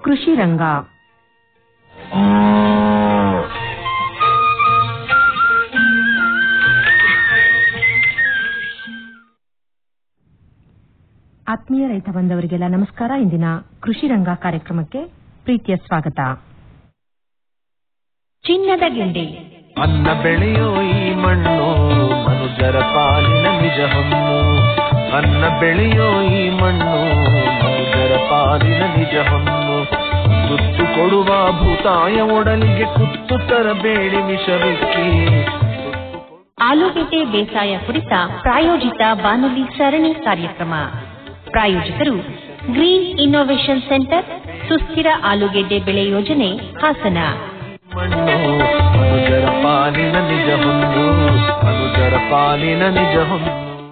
ಕೃಷಿ ರಂಗ ಆತ್ಮೀಯ ರೈತ ಬಂದವರಿಗೆಲ್ಲ ನಮಸ್ಕಾರ ಇಂದಿನ ಕೃಷಿ ರಂಗ ಕಾರ್ಯಕ್ರಮಕ್ಕೆ ಪ್ರೀತಿಯ ಸ್ವಾಗತ ಚಿನ್ನದ ಗೆಂಡೆ ಅನ್ನ ಬೆಳೆಯೋ ಈ ಮಣ್ಣು ಮನುಜರ ಪಾಲಿನ ನಿಜ ಹೊನ್ನು ಅನ್ನ ಬೆಳೆಯೋ ಈ ಮಣ್ಣು ಮನುಜರ ಪಾಲಿನ ನಿಜ ಹೊನ್ನು ತುತ್ತು ಕೊಡುವ ಭೂತಾಯ ಒಡಲಿಗೆ ಕುತ್ತು ತರಬೇಡಿ ವಿಷವಿಕ್ಕಿ ಆಲೂಗೆಡ್ಡೆ ಬೇಸಾಯ ಕುರಿತ ಪ್ರಾಯೋಜಿತ ಬಾನುಲಿ ಸರಣಿ ಕಾರ್ಯಕ್ರಮ ಪ್ರಾಯೋಜಕರು ಗ್ರೀನ್ ಇನ್ನೋವೇಷನ್ ಸೆಂಟರ್ ಸುಸ್ಥಿರ ಆಲೂಗೆಡ್ಡೆ ಬೆಳೆ ಯೋಜನೆ ಹಾಸನ ಮಣ್ಣು ಮನುಜರ ಪಾಲಿನ ನಿಜ ಹೊನ್ನು ಮನುಜರ ಪಾಲಿನ ನಿಜ ಹೊನ್ನು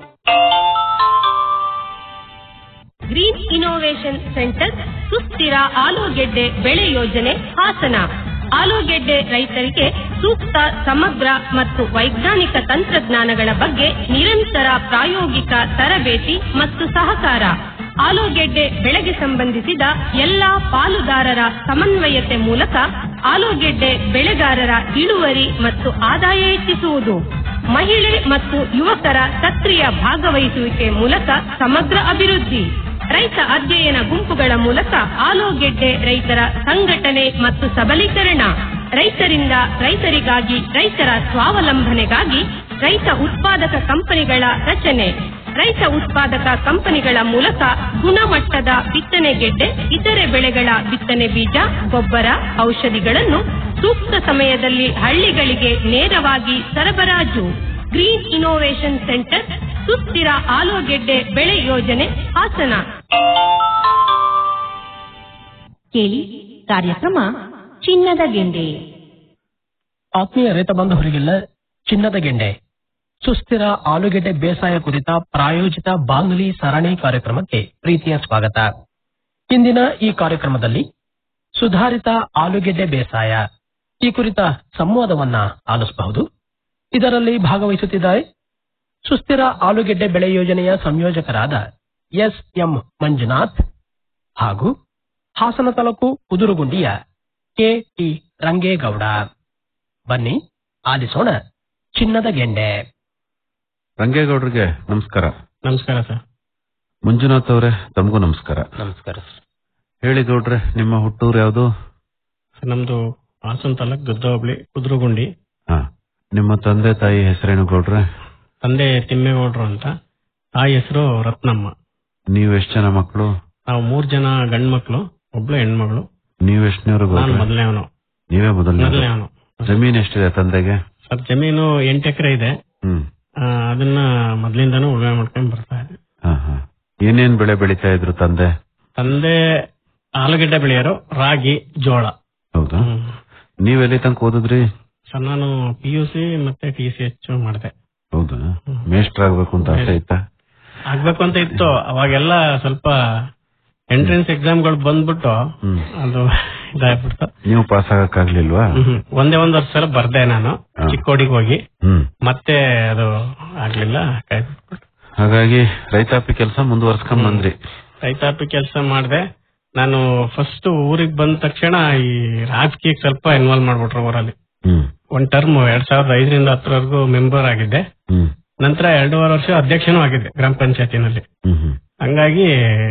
ಗ್ರೀನ್ ಇನ್ನೋವೇಷನ್ ಸೆಂಟರ್ ಸುಸ್ಥಿರ ಆಲೂಗೆಡ್ಡೆ ಬೆಳೆ ಯೋಜನೆ ಹಾಸನ ಆಲೂಗೆಡ್ಡೆ ರೈತರಿಗೆ ಸೂಕ್ತ ಸಮಗ್ರ ಮತ್ತು ವೈಜ್ಞಾನಿಕ ತಂತ್ರಜ್ಞಾನಗಳ ಬಗ್ಗೆ ನಿರಂತರ ಪ್ರಾಯೋಗಿಕ ತರಬೇತಿ ಮತ್ತು ಸಹಕಾರ ಆಲೂಗೆಡ್ಡೆ ಬೆಳೆಗೆ ಸಂಬಂಧಿಸಿದ ಎಲ್ಲಾ ಪಾಲುದಾರರ ಸಮನ್ವಯತೆ ಮೂಲಕ ಆಲೂಗೆಡ್ಡೆ ಬೆಳೆಗಾರರ ಇಳುವರಿ ಮತ್ತು ಆದಾಯ ಹೆಚ್ಚಿಸುವುದು ಮಹಿಳೆ ಮತ್ತು ಯುವಕರ ಸಕ್ರಿಯ ಭಾಗವಹಿಸುವಿಕೆ ಮೂಲಕ ಸಮಗ್ರ ಅಭಿವೃದ್ಧಿ ರೈತ ಅಧ್ಯಯನ ಗುಂಪುಗಳ ಮೂಲಕ ಆಲೂಗೆಡ್ಡೆ ರೈತರ ಸಂಘಟನೆ ಮತ್ತು ಸಬಲೀಕರಣ ರೈತರಿಂದ ರೈತರಿಗಾಗಿ ರೈತರ ಸ್ವಾವಲಂಬನೆಗಾಗಿ ರೈತ ಉತ್ಪಾದಕ ಕಂಪನಿಗಳ ರಚನೆ ರೈತ ಉತ್ಪಾದಕ ಕಂಪನಿಗಳ ಮೂಲಕ ಗುಣಮಟ್ಟದ ಬಿತ್ತನೆ ಗೆಡ್ಡೆ ಇತರೆ ಬೆಳೆಗಳ ಬಿತ್ತನೆ ಬೀಜ ಗೊಬ್ಬರ ಔಷಧಿಗಳನ್ನು ಸೂಕ್ತ ಸಮಯದಲ್ಲಿ ಹಳ್ಳಿಗಳಿಗೆ ನೇರವಾಗಿ ಸರಬರಾಜು ಗ್ರೀನ್ ಇನ್ನೋವೇಷನ್ ಸೆಂಟರ್ ಸುಸ್ಥಿರ ಆಲೂಗೆಡ್ಡೆ ಬೆಳೆ ಯೋಜನೆ ಹಾಸನ ಕೇಳಿ ಕಾರ್ಯಕ್ರಮ ಚಿನ್ನದ ಗೆಂಡೆ ಆತ್ಮೀಯ ರೈತ ಬಾಂಧವರಿಗೆಲ್ಲ ಚಿನ್ನದ ಗೆಂಡೆ ಸುಸ್ಥಿರ ಆಲೂಗೆಡ್ಡೆ ಬೇಸಾಯ ಕುರಿತ ಪ್ರಾಯೋಜಿತ ಬಾನುಲಿ ಸರಣಿ ಕಾರ್ಯಕ್ರಮಕ್ಕೆ ಪ್ರೀತಿಯ ಸ್ವಾಗತ ಇಂದಿನ ಈ ಕಾರ್ಯಕ್ರಮದಲ್ಲಿ ಸುಧಾರಿತ ಆಲೂಗೆಡ್ಡೆ ಬೇಸಾಯ ಈ ಕುರಿತ ಸಂವಾದವನ್ನ ಆಲಿಸಬಹುದು ಇದರಲ್ಲಿ ಭಾಗವಹಿಸುತ್ತಿದ್ದಾರೆ ಸುಸ್ಥಿರ ಆಲೂಗೆಡ್ಡೆ ಬೆಳೆ ಯೋಜನೆಯ ಸಂಯೋಜಕರಾದ ಎಸ್ ಎಂ ಮಂಜುನಾಥ್ ಹಾಗೂ ಹಾಸನ ತಾಲೂಕು ಕುದುರುಗುಂಡಿಯ ಕೆ ಟಿ ರಂಗೇಗೌಡ ಬನ್ನಿ ಆಲಿಸೋಣ ಚಿನ್ನದ ಗೆಂಡೆ ರಂಗೇಗೌಡರಿಗೆ ನಮಸ್ಕಾರ ನಮಸ್ಕಾರ ಸರ್ ಮಂಜುನಾಥ್ ಅವರೇ ತಮಗೂ ನಮಸ್ಕಾರ ನಮಸ್ಕಾರ ಹೇಳಿ ಗೌಡ್ರೆ ನಿಮ್ಮ ಹುಟ್ಟೂರು ಯಾವುದು ಸರ್ ನಮ್ದು ಹಾಸನ ತಾಲೂಕ್ ಗದ್ದ ಹೋಬಳಿ ಕುದ್ರುಗುಂಡಿ ಹಾ ನಿಮ್ಮ ತಂದೆ ತಾಯಿ ಹೆಸರೇನು ಗೌಡ್ರೆ ತಂದೆ ತಿಮ್ಮೇಗೌಡರು ಅಂತ ತಾಯಿ ಹೆಸರು ರತ್ನಮ್ಮ ನೀವು ಎಷ್ಟು ಜನ ಮಕ್ಕಳು ನಾವು ಮೂರ್ ಜನ ಗಂಡ್ ಮಕ್ಳು ಒಬ್ಳು ಹೆಣ್ಮಗಳು ನೀವು ಎಷ್ಟನೇವ್ರು ನಾನು ಗೌಡ್ರೆ ಮೊದಲನೇವನು ನೀವೇ ಮೊದಲನೇ ಮೊದಲನೇವನು ಜಮೀನ್ ಎಷ್ಟಿದೆ ತಂದೆಗೆ ಸರ್ ಜಮೀನು ಎಂಟು ಎಕರೆ ಇದೆ ಹ್ಮ್ ಆ, ಅದನ್ನ ಮೊದ್ಲಿಂದಾನು ಉಳುಮೆ ಮಾಡ್ಕೊಂಡ್ ಬರ್ತಾ ಇದೆ ಹಾ ಹಾ ಏನೇನ್ ಬೆಳೆ ಬೆಳಿತಾ ಇದ್ರು ತಂದೆ ತಂದೆ ಆಲೂಗೆಡ್ಡೆ ಬೆಳೆಯೋರು ರಾಗಿ ಜೋಳ ಹೌದಾ ಹ್ಮ್. ನೀವೆಲ್ಲಿ ತನಕ ಓದಿದ್ರಿ ಸರ್ ನಾನು ಪಿ ಯು ಸಿ ಮತ್ತೆ ಟಿ ಸಿ ಎಚ್ ಮಾಡಿದೆ ಹೌದಾ ಮೇಷ್ಟ್ರಾಗ್ಬೇಕು ಅಂತ ಆಸೆ ಇತ್ತಾ ಆಗ್ಬೇಕು ಅಂತ ಇತ್ತು ಅವಾಗೆಲ್ಲ ಸ್ವಲ್ಪ ಎಂಟ್ರೆನ್ಸ್ ಎಕ್ಸಾಮ್ಗಳು ಬಂದ್ಬಿಟ್ಟು ಹ್ಮ್ ಅದು ಇದಾಗ್ಬಿಡ್ತು ನೀವು ಪಾಸ್ ಆಗಕ್ಕಾಗ್ಲಿಲ್ವಾ ಹ್ಮ್. ಒಂದೇ ಒಂದ್ ವರ್ಷ ಸಲ ಬರ್ದೆ ನಾನು ಹಾ. ಚಿಕ್ಕೋಡಿಗೆ ಹೋಗಿ ಹ್ಮ್ ಮತ್ತೆ ಅದು ಆಗ್ಲಿಲ್ಲ ಕೈ ಬಿಟ್ಬಿಟ್ಟು. ಹಾಗಾಗಿ ರೈತಾಪಿ ಕೆಲಸ ಮುಂದುವರ್ಸ್ಕೊಂಡ್ ಬಂದ್ರಿ ರೈತಾಪಿ ಕೆಲಸ ಮಾಡಿದೆ ನಾನು ಫಸ್ಟ್ ಊರಿಗೆ ಬಂದ ತಕ್ಷಣ ಈ ರಾಜಕೀಯಕ್ಕೆ ಸ್ವಲ್ಪ ಇನ್ವಾಲ್ವ್ ಮಾಡ್ಬಿಟ್ರು ಊರಲ್ಲಿ ಹ್ಮ್ ಒಂದ್ ಟರ್ಮ್ ಎರಡ್ ಸಾವಿರದ ಐದರಿಂದ ಹತ್ತರವರೆಗೂ ಮೆಂಬರ್ ಆಗಿದ್ದೆ ಹ್ಮ್ ನಂತರ ಎರಡೂವರೆ ವರ್ಷ ಅಧ್ಯಕ್ಷನೂ ಆಗಿದ್ದೆ ಗ್ರಾಮ ಪಂಚಾಯತಿನಲ್ಲಿ ಹ್ಮ್ ಹ್ಮ್ ಹಂಗಾಗಿ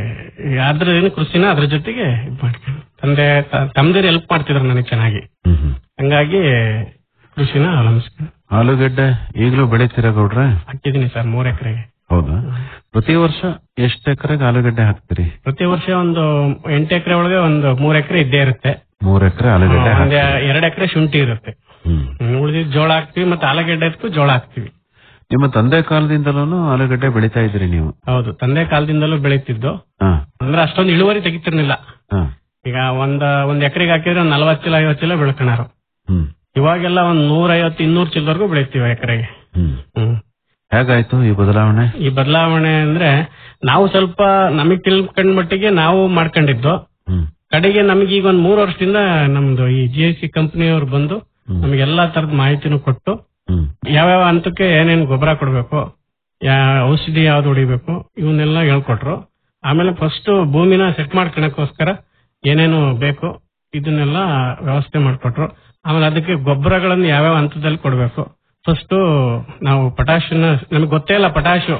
ಅದ್ರ ಏನು ಕೃಷಿನ ಅದ್ರ ಜೊತೆಗೆ ಇದ್ ಮಾಡ್ಕೊಂಡು ತಂದೆ ತಮ್ದಿರು ಹೆಲ್ಪ್ ಮಾಡ್ತಿದ್ರು ನನಗೆ ಚೆನ್ನಾಗಿ ಹ್ಮ್ ಹ್ಮ್ ಹಂಗಾಗಿ ಕೃಷಿನ ಅವಲಂಬಿಸ್ಕೊಂಡು ಆಲೂಗಡ್ಡೆ ಈಗಲೂ ಬೆಳಿತೀರಾ ಗೌಡ್ರೆ ಹಾಕಿದೀನಿ ಸರ್ ಮೂರ್ ಎಕರೆಗೆ ಹೌದಾ ಪ್ರತಿ ವರ್ಷ ಎಷ್ಟು ಎಕರೆಗೆ ಆಲೂಗಡ್ಡೆ ಹಾಕ್ತೀರಿ ಪ್ರತಿ ವರ್ಷ ಒಂದು ಎಂಟು ಎಕರೆ ಒಳಗೆ ಒಂದು ಮೂರ್ ಎಕರೆ ಇದ್ದೇ ಇರುತ್ತೆ ಮೂರ್ ಎಕರೆ ಆಲೂಗಡ್ಡೆ ಒಂದ್ ಹಾಕ್ತೀರಿ. ಎರಡ್ ಎಕರೆ ಶುಂಠಿ ಇರುತ್ತೆ ಹ್ಮ್ ಉಳಿದಿದ್ ಜೋಳ ಹಾಕ್ತಿವಿ ಮತ್ತೆ ಆಲೂಗೆಡ್ಡೆದಕ್ಕೂ ಜೋಳ ಹಾಕ್ತಿವಿ ನಿಮ್ಮ ತಂದೆ ಕಾಲದಿಂದಲೂ ಆಲೂಗಡ್ಡೆ ಬೆಳಿತಾ ಇದ್ರಿ ನೀವು ಹೌದು ತಂದೆ ಕಾಲದಿಂದಲೂ ಬೆಳೀತಿದ್ದು ಹಾ ಅಂದ್ರೆ ಅಷ್ಟೊಂದು ಇಳುವರಿ ತೆಗಿತಿರ್ಲಿಲ್ಲ ಹಾ ಈಗ ಒಂದ್ ಒಂದ್ ಎಕರೆಗೆ ಹಾಕಿದ್ರೆ ಒಂದ್ ನಲ್ವತ್ ಚೀಲ ಐವತ್ ಚೀಲ ಬೆಳ್ಕೊಳಾರು ಹ್ಮ್ ಇವಾಗೆಲ್ಲ ಒಂದ್ ನೂರ ಐವತ್ತು ಇನ್ನೂರ್ ಚೀಲವರೆಗೂ ಬೆಳಿತೀವಿ ಎಕರೆಗೆ ಹ್ಮ್ ಹ್ಮ್ ಹೇಗಾಯ್ತು ಈ ಬದಲಾವಣೆ ಈ ಬದಲಾವಣೆ ಅಂದ್ರೆ ನಾವು ಸ್ವಲ್ಪ ನಮಗ್ ತಿಳ್ಕೊಂಡ್ ಮಟ್ಟಿಗೆ ನಾವು ಮಾಡ್ಕೊಂಡಿದ್ದು ಹ್ಮ್ ಕಡೆಗೆ ನಮಗೆ ಈಗ ಒಂದ್ ಮೂರು ವರ್ಷದಿಂದ ನಮ್ದು ಈ ಜಿ ಎಸ್ ಸಿ ಕಂಪನಿಯವರು ಬಂದು ಹ್ಮ್. ನಮ್ಗೆ ಎಲ್ಲಾ ತರದ ಮಾಹಿತಿನೂ ಕೊಟ್ಟು ಹ್ಮ್ ಯಾವ್ಯಾವ ಹಂತಕ್ಕೆ ಏನೇನ್ ಗೊಬ್ಬರ ಕೊಡ್ಬೇಕು ಯಾ ಔಷಧಿ ಯಾವ್ದು ಹೊಡಿಬೇಕು ಇವನ್ನೆಲ್ಲ ಹೇಳ್ಕೊಟ್ರು ಆಮೇಲೆ ಫಸ್ಟ್ ಭೂಮಿನ ಸೆಟ್ ಮಾಡ್ಕೊಳಕ್ಕೋಸ್ಕರ ಏನೇನು ಬೇಕು ಇದನ್ನೆಲ್ಲ ವ್ಯವಸ್ಥೆ ಮಾಡಿಕೊಟ್ರು ಆಮೇಲೆ ಅದಕ್ಕೆ ಗೊಬ್ಬರಗಳನ್ನು ಯಾವ್ಯಾವ ಹಂತದಲ್ಲಿ ಕೊಡಬೇಕು ಫಸ್ಟ್ ನಾವು ಪಟಾಶನ್ನ ನಮಗೆ ಗೊತ್ತೇ ಇಲ್ಲ ಪಟಾಶು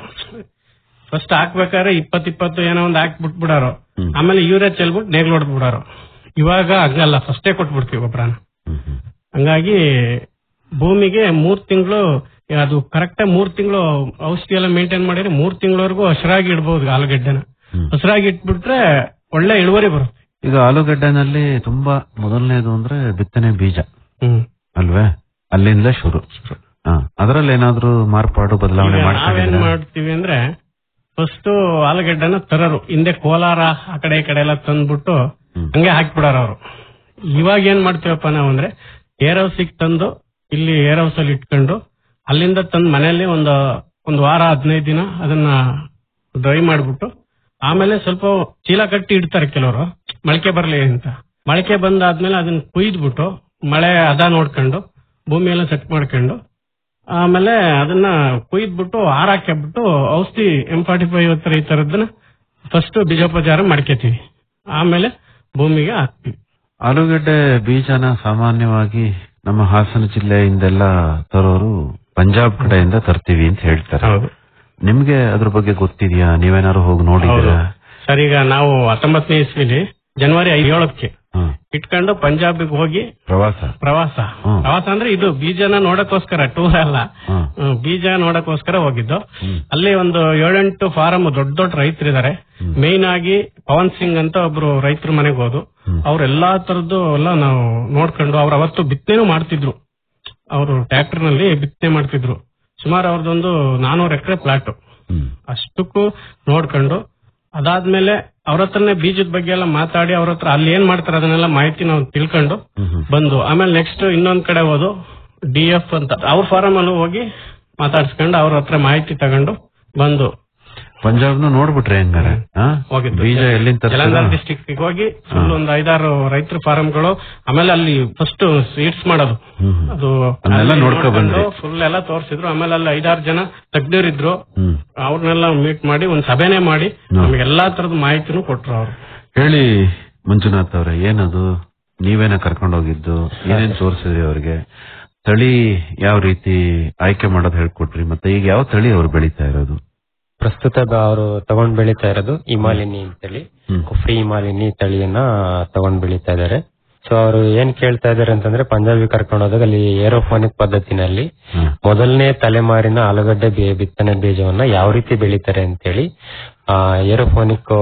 ಫಸ್ಟ್ ಹಾಕ್ಬೇಕಾದ್ರೆ ಇಪ್ಪತ್ ಇಪ್ಪತ್ತು ಏನೋ ಒಂದು ಹಾಕಿ ಬಿಟ್ಬಿಡಾರು ಹ್ಮ್. ಆಮೇಲೆ ಯೂರಿಯಾ ಚೆಲ್ಬಿಟ್ಟು ನೇಗ್ಲು ಹೊಡೆದ್ಬಿಡಾರು ಇವಾಗ ಹಂಗಲ್ಲ ಫಸ್ಟೇ ಕೊಟ್ಬಿಡ್ತೀವಿ ಗೊಬ್ಬರನ ಹ್ಮ್, ಹ್ಮ್. ಹಂಗಾಗಿ ಭೂಮಿಗೆ ಮೂರ್ ತಿಂಗಳು ಅದು ಕರೆಕ್ಟ್ ಮೂರ್ ತಿಂಗಳು ಔಷಧಿ ಎಲ್ಲ ಮೇಂಟೈನ್ ಮಾಡಿದ್ರೆ ಮೂರ್ ತಿಂಗಳವರೆಗೂ ಹಸಿರಾಗಿ ಇಡ್ಬೋದು ಆಲೂಗಡ್ಡೆನ ಹ್ಮ್. ಹಸಿರಾಗಿ ಇಟ್ಬಿಟ್ರೆ ಒಳ್ಳೆ ಇಳುವರಿ ಬರುತ್ತೆ ಈಗ ಆಲೂಗಡ್ಡೆನಲ್ಲಿ ತುಂಬಾ ಮೊದಲನೇದು ಅಂದ್ರೆ ಬಿತ್ತನೆ ಬೀಜ ಹ್ಮ್ ಅಲ್ವೇ ಅಲ್ಲಿಂದ ಶುರು ಹಾ ಅದರಲ್ಲಿ ಏನಾದ್ರೂ ಮಾರ್ಪಾಡು ಬದಲಾವಣೆ ಈಗ ನಾವೇನ್ ಮಾಡ್ಕೊಂಡಿದ್ದೀರಾ ಮಾಡ್ತೀವಿ ಅಂದ್ರೆ ಫಸ್ಟ್ ಆಲೂಗಡ್ಡೆನ ತರರು ಹಿಂದೆ ಕೋಲಾರ ಆ ಕಡೆ ಈ ಕಡೆ ಎಲ್ಲ ತಂದ್ಬಿಟ್ಟು ಹ್ಮ್. ಹಂಗೆ ಹಾಕ್ಬಿಡಾರ ಅವರು ಇವಾಗ ಏನ್ ಮಾಡ್ತೀವಪ್ಪ ನಾವು ಅಂದ್ರೆ ಏರ್ ಹೌಸಿಗೆ ತಂದು ಇಲ್ಲಿ ಏರ್ ಹೌಸ್ ಅಲ್ಲಿ ಇಟ್ಕೊಂಡು ಅಲ್ಲಿಂದ ತಂದು ಮನೆಯಲ್ಲಿ ಒಂದು ಒಂದು ವಾರ ಹದಿನೈದು ದಿನ ಅದನ್ನ ಡ್ರೈ ಮಾಡ್ಬಿಟ್ಟು ಆಮೇಲೆ ಸ್ವಲ್ಪ ಚೀಲ ಕಟ್ಟಿ ಇಡ್ತಾರೆ ಕೆಲವರು ಮೊಳಕೆ ಬರ್ಲಿ ಅಂತ ಮೊಳಕೆ ಬಂದಾದ್ಮೇಲೆ ಅದನ್ನ ಕುಯ್ದ್ಬಿಟ್ಟು ಮಳೆ ಅದ ನೋಡ್ಕೊಂಡು ಭೂಮಿ ಎಲ್ಲ ಸೆಟ್ ಮಾಡ್ಕೊಂಡು ಆಮೇಲೆ ಅದನ್ನ ಕುಯ್ದ್ಬಿಟ್ಟು ಹಾರಾಕ್ಬಿಟ್ಟು ಔಷಧಿ ಎಂ ಫಾರ್ಟಿ ಫೈವ್ ಹತ್ರ ಈ ತರದನ್ನ ಫಸ್ಟ್ ಬೀಜೋಪಚಾರ ಮಾಡ್ಕೋತೀವಿ ಆಮೇಲೆ ಭೂಮಿಗೆ ಹಾಕ್ತಿವಿ ಆಲೂಗಡ್ಡೆ ಬೀಜನ ಸಾಮಾನ್ಯವಾಗಿ ನಮ್ಮ ಹಾಸನ ಜಿಲ್ಲೆಯಿಂದೆಲ್ಲ ತರೋರು ಪಂಜಾಬ್ ಕಡೆಯಿಂದ ತರ್ತೀವಿ ಅಂತ ಹೇಳ್ತಾರೆ ಹೌದು ನಿಮ್ಗೆ ಅದ್ರ ಬಗ್ಗೆ ಗೊತ್ತಿದ್ಯಾ ನೀವೇನಾದ್ರು ಹೋಗಿ ಹೌದು ನೋಡಿದ್ದೀರಾ ಸರ್ ಈಗ ನಾವು ಹತ್ತೊಂಬತ್ತನೇ ಇಸ್ವಿಲಿ ಜನವರಿ ಏಳಕ್ಕೆ ಹಾ, ಇಟ್ಕೊಂಡು ಪಂಜಾಬಿಗೆ ಹೋಗಿ ಪ್ರವಾಸ ಪ್ರವಾಸ ಹ್ಮ್. ಪ್ರವಾಸ ಅಂದ್ರೆ ಇದು ಬೀಜನ ನೋಡಕ್ಕೋಸ್ಕರ ಟೂರ್ ಅಲ್ಲ ಹಾ, ಹ್ಮ್, ಬೀಜ ನೋಡಕ್ಕೋಸ್ಕರ ಹೋಗಿದ್ದು ಹ್ಮ್. ಅಲ್ಲಿ ಒಂದು ಏಳೆಂಟು ಫಾರಂ ದೊಡ್ಡ ದೊಡ್ಡ ರೈತರಿದ್ದಾರೆ ಹ್ಮ್. ಮೇನ್ ಆಗಿ ಪವನ್ ಸಿಂಗ್ ಅಂತ ಒಬ್ರು ರೈತರ ಮನೆಗೆ ಹೋದು ಹ್ಮ್. ಅವ್ರ ಎಲ್ಲಾ ತರದ್ದು ಎಲ್ಲ ನಾವು ನೋಡ್ಕೊಂಡು ಅವ್ರು ಅವತ್ತು ಬಿತ್ತನೆನೂ ಮಾಡ್ತಿದ್ರು ಅವರು ಟ್ರ್ಯಾಕ್ಟರ್ ನಲ್ಲಿ ಬಿತ್ತನೆ ಮಾಡ್ತಿದ್ರು ಸುಮಾರು ಅವ್ರದ್ದೊಂದು ನಾನೂರು ಎಕರೆ ಪ್ಲಾಟ್ ಹ್ಮ್. ಅಷ್ಟಕ್ಕೂ ನೋಡ್ಕೊಂಡು ಅದಾದ್ಮೇಲೆ ಅವ್ರ ಹತ್ರನೇ ಬೀಜದ ಬಗ್ಗೆ ಎಲ್ಲ ಮಾತಾಡಿ ಅವ್ರ ಹತ್ರ ಅಲ್ಲಿ ಏನ್ ಮಾಡ್ತಾರೆ ಅದನ್ನೆಲ್ಲ ಮಾಹಿತಿ ನಾವು ತಿಳ್ಕೊಂಡು ಹ್ಮ್, ಹ್ಮ್. ಬಂದು ಆಮೇಲೆ ನೆಕ್ಸ್ಟ್ ಇನ್ನೊಂದ್ ಕಡೆ ಹೋದು ಡಿ ಎಫ್ ಅಂತ ಅವ್ರ ಫಾರಂ ಅಲ್ಲೂ ಹೋಗಿ ಮಾತಾಡ್ಸ್ಕೊಂಡು ಅವ್ರ ಹತ್ರ ಮಾಹಿತಿ ತಗೊಂಡು ಬಂದು ಪಂಜಾಬ್ನು ನೋಡ್ಬಿಟ್ರೆ ಹೆಂಗಾರೆ ಹಾ? ಹೋಗಿದ್ದು ಬೀಜ ಎಲ್ಲಿಂದ ಜಲಂಧರ್ ತರ್ತೀರಾ? ಡಿಸ್ಟಿಕ್ ಹೋಗಿ ಫುಲ್ ಒಂದು ಐದಾರು ರೈತರ ಫಾರಂಗಳು ಆಮೇಲೆ ಅಲ್ಲಿ ಫಸ್ಟ್ ಸೀಡ್ಸ್ ಮಾಡೋದು ಹ್ಮ್, ಹ್ಮ್. ಅದು ಅದನ್ನೆಲ್ಲ ನೋಡ್ಕೊ ಬಂದ್ರಿ. ಫುಲ್ ಎಲ್ಲ ತೋರಿಸಿದ್ರು ಆಮೇಲೆ ಅಲ್ಲಿ ಐದಾರು ಜನ ತಜ್ಞರಿದ್ರು ಹ್ಮ್. ಅವ್ರನ್ನೆಲ್ಲ ಮೀಟ್ ಮಾಡಿ ಒಂದ್ ಸಭೆನೆ ಮಾಡಿ ಹ್ಮ್. ನಮ್ಗೆ ಎಲ್ಲಾ ತರದ ಮಾಹಿತಿನೂ ಕೊಟ್ರು ಅವ್ರು ಹೇಳಿ ಮಂಜುನಾಥ್ ಅವ್ರೆ ಏನದು ನೀವೇನ ಕರ್ಕೊಂಡು ಹೋಗಿದ್ದು ಏನೇನ್ ತೋರಿಸಿದ್ರಿ ಅವ್ರಿಗೆ ತಳಿ ಯಾವ ರೀತಿ ಆಯ್ಕೆ ಮಾಡೋದು ಹೇಳ್ಕೊಟ್ರಿ ಮತ್ತೆ ಈಗ ಯಾವ ತಳಿ ಅವ್ರು ಬೆಳೀತಾ ಇರೋದು ಪ್ರಸ್ತುತ ಅವರು ತಗೊಂಡ್ ಬೆಳೀತಾ ಇರೋದು ಹಿಮಾಲಿನಿ ಅಂತೇಳಿ ಹ್ಮ್. ಕುಫ್ರಿ ಹಿಮಾಲಿನಿ ತಳಿಯನ್ನ ತಗೊಂಡ್ ಬೆಳೀತಾ ಇದ್ದಾರೆ ಸೊ ಅವರು ಏನ್ ಕೇಳ್ತಾ ಇದಾರೆ ಅಂತಂದ್ರೆ ಪಂಜಾಬಿ ಕರ್ಕೊಂಡು ಹೋದಾಗ ಅಲ್ಲಿ ಏರೋಫೋನಿಕ್ ಪದ್ಧತಿನಲ್ಲಿ ಹ್ಮ್. ಮೊದಲನೇ ತಲೆಮಾರಿನ ಆಲೂಗಡ್ಡೆ ಬೀ- ಬಿತ್ತನೆ ಬೀಜವನ್ನ ಯಾವ ರೀತಿ ಬೆಳೀತಾರೆ ಅಂತೇಳಿ ಆ ಏರೋಫೋನಿಕ್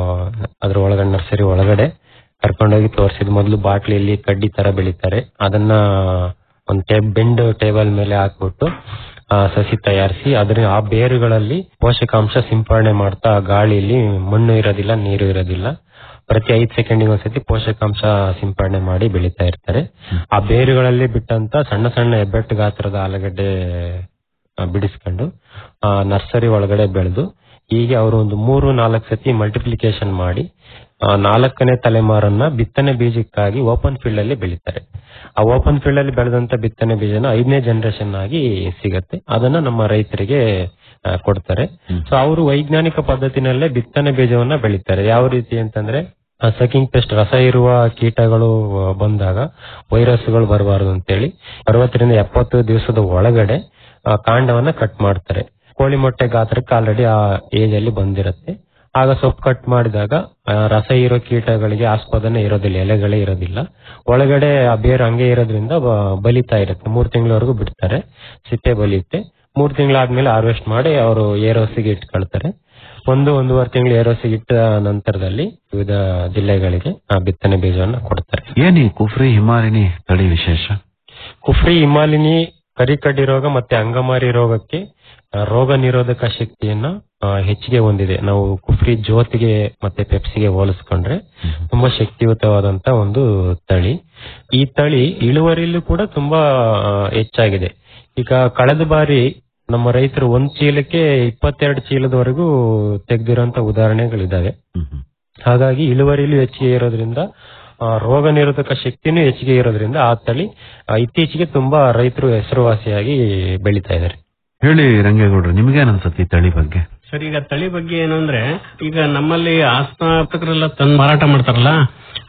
ಅದ್ರ ಒಳಗಡೆ ನರ್ಸರಿ ಒಳಗಡೆ ಕರ್ಕೊಂಡೋಗಿ ತೋರಿಸಿದ್ ಮೊದಲು ಬಾಟ್ಲಿಯಲ್ಲಿ ಕಡ್ಡಿ ತರ ಬೆಳೀತಾರೆ ಅದನ್ನ ಒಂದು ಟೇಬ್ ಬೆಂಡ್ ಟೇಬಲ್ ಮೇಲೆ ಹಾಕ್ಬಿಟ್ಟು ಆ, ಸಸಿ ತಯಾರಿಸಿ ಅದ್ರ ಆ ಬೇರುಗಳಲ್ಲಿ ಪೋಷಕಾಂಶ ಸಿಂಪರಣೆ ಮಾಡ್ತಾ ಗಾಳಿಯಲ್ಲಿ ಮಣ್ಣು ಇರೋದಿಲ್ಲ ನೀರು ಇರೋದಿಲ್ಲ ಪ್ರತಿ ಐದ್ ಸೆಕೆಂಡಿಗೆ ಒಂದ್ಸತಿ ಪೋಷಕಾಂಶ ಸಿಂಪರಣೆ ಮಾಡಿ ಬೆಳೀತಾ ಇರ್ತಾರೆ ಆ ಬೇರುಗಳಲ್ಲಿ ಬಿಟ್ಟಂತ ಸಣ್ಣ ಸಣ್ಣ ಹೆಬ್ಬೆಟ್ಟು ಗಾತ್ರದ ಆಲೂಗಡ್ಡೆ ಆ, ಬಿಡಿಸ್ಕೊಂಡು ಆ, ನರ್ಸರಿ ಒಳಗಡೆ ಬೆಳೆದು ಹೀಗೆ ಅವರು ಒಂದು ಮೂರು ನಾಲ್ಕು ಸತಿ ಮಲ್ಟಿಪ್ಲಿಕೇಶನ್ ಮಾಡಿ ಆ, ನಾಲ್ಕನೇ ತಲೆಮಾರನ್ನ ಬಿತ್ತನೆ ಬೀಜಕ್ಕಾಗಿ ಓಪನ್ ಫೀಲ್ಡ್ ಅಲ್ಲಿ ಬೆಳೀತಾರೆ ಆ ಓಪನ್ ಫೀಲ್ಡ್ ಅಲ್ಲಿ ಬೆಳೆದಂತ ಬಿತ್ತನೆ ಬೀಜನ ಐದನೇ ಜನರೇಷನ್ ಆಗಿ ಸಿಗತ್ತೆ ಅದನ್ನ ನಮ್ಮ ರೈತರಿಗೆ ಆ, ಕೊಡ್ತಾರೆ ಸೊ ಅವರು ವೈಜ್ಞಾನಿಕ ಪದ್ಧತಿನಲ್ಲೇ ಬಿತ್ತನೆ ಬೀಜವನ್ನ ಬೆಳೀತಾರೆ ಯಾವ ರೀತಿ ಅಂತಂದ್ರೆ ಸಕಿಂಗ್ ಪೆಸ್ಟ್ ರಸ ಇರುವ ಕೀಟಗಳು ಆ, ಬಂದಾಗ ವೈರಸ್ಗಳು ಬರಬಾರದು ಅಂತೇಳಿ ಅರವತ್ತರಿಂದ ಎಪ್ಪತ್ತು ದಿವಸದ ಒಳಗಡೆ ಆ, ಕಾಂಡವನ್ನ ಕಟ್ ಮಾಡ್ತಾರೆ ಕೋಳಿ ಮೊಟ್ಟೆ ಗಾತ್ರಕ್ಕೆ ಆಲ್ರೆಡಿ ಆ ಏಜ್ ಅಲ್ಲಿ ಬಂದಿರತ್ತೆ ಆಗ ಸೊಪ್ಪು ಕಟ್ ಮಾಡಿದಾಗ ಆ, ರಸ ಇರೋ ಕೀಟಗಳಿಗೆ ಆಸ್ಪದನೆ ಇರೋದಿಲ್ಲ ಎಲೆಗಳೇ ಇರೋದಿಲ್ಲ ಒಳಗಡೆ ಆ ಬೇರು ಹಂಗೆ ಇರೋದ್ರಿಂದ ಬ- ಬಲಿತಾ ಇರುತ್ತೆ ಮೂರ್ ತಿಂಗಳವರೆಗೂ ಬಿಡ್ತಾರೆ ಸಿಪ್ಪೆ ಬಲಿಯುತ್ತೆ ಮೂರ್ ತಿಂಗಳಾದ್ಮೇಲೆ ಹಾರ್ವೆಸ್ಟ್ ಮಾಡಿ ಅವರು ಏರೋಸಿಗೆ ಇಟ್ಕೊಳ್ತಾರೆ ಒಂದು ಒಂದೂವರೆ ತಿಂಗಳು ಏರೋಸಿಗೆ ಇಟ್ಟ ನಂತರದಲ್ಲಿ ವಿವಿಧ ಜಿಲ್ಲೆಗಳಿಗೆ ಆ ಬಿತ್ತನೆ ಬೀಜವನ್ನ ಕೊಡ್ತಾರೆ ಏನ್ ಈ ಕುಫ್ರಿ ಹಿಮಾಲಿನಿ ತಳಿ ವಿಶೇಷ ಕುಫ್ರಿ ಹಿಮಾಲಿನಿ ಕರಿಕಡ್ಡಿ ರೋಗ ಮತ್ತೆ ಅಂಗಮಾರಿ ರೋಗಕ್ಕೆ ಆ, ರೋಗ ನಿರೋಧಕ ಶಕ್ತಿಯನ್ನ ಆ, ಹೆಚ್ಚಿಗೆ ಹೊಂದಿದೆ ನಾವು ಕುಫ್ರಿ ಜ್ಯೋತಿಗೆ ಮತ್ತೆ ಪೆಪ್ಸಿಗೆ ಹೋಲಿಸ್ಕೊಂಡ್ರೆ ತುಂಬಾ ಶಕ್ತಿಯುತವಾದಂತ ಒಂದು ತಳಿ ಈ ತಳಿ ಇಳುವರಿಯಲ್ಲೂ ಕೂಡ ತುಂಬಾ ಆ, ಹೆಚ್ಚಾಗಿದೆ ಈಗ ಕಳೆದ ಬಾರಿ ನಮ್ಮ ರೈತರು ಒಂದ್ ಚೀಲಕ್ಕೆ ಇಪ್ಪತ್ತೆರಡು ಚೀಲದವರೆಗೂ ತೆಗೆದಿರುವಂತ ಉದಾಹರಣೆಗಳಿದಾವೆ ಹ್ಮ್, ಹ್ಮ್. ಹಾಗಾಗಿ ಇಳುವರಿಲೂ ಹೆಚ್ಚಿಗೆ ಇರೋದ್ರಿಂದ ಆ, ರೋಗ ನಿರೋಧಕ ಶಕ್ತಿನೂ ಹೆಚ್ಚಿಗೆ ಇರೋದ್ರಿಂದ ಆ ತಳಿ ಆ, ಇತ್ತೀಚೆಗೆ ತುಂಬಾ ರೈತರು ಹೆಸರುವಾಸಿಯಾಗಿ ಬೆಳೀತಾ ಇದ್ದಾರೆ ಹೇಳಿ ರಂಗೇಗೌಡ್ರು ನಿಮ್ಗೇನ್ ಅನ್ಸತ್ತೆ ಈ ತಳಿ ಬಗ್ಗೆ ಸರ್ ಈಗ ತಳಿ ಬಗ್ಗೆ ಏನು ಅಂದ್ರೆ ಈಗ ನಮ್ಮಲ್ಲಿ ಆಸ್ನಾತಕರೆಲ್ಲ ತಂದು ಮಾರಾಟ ಮಾಡ್ತಾರಲ್ಲ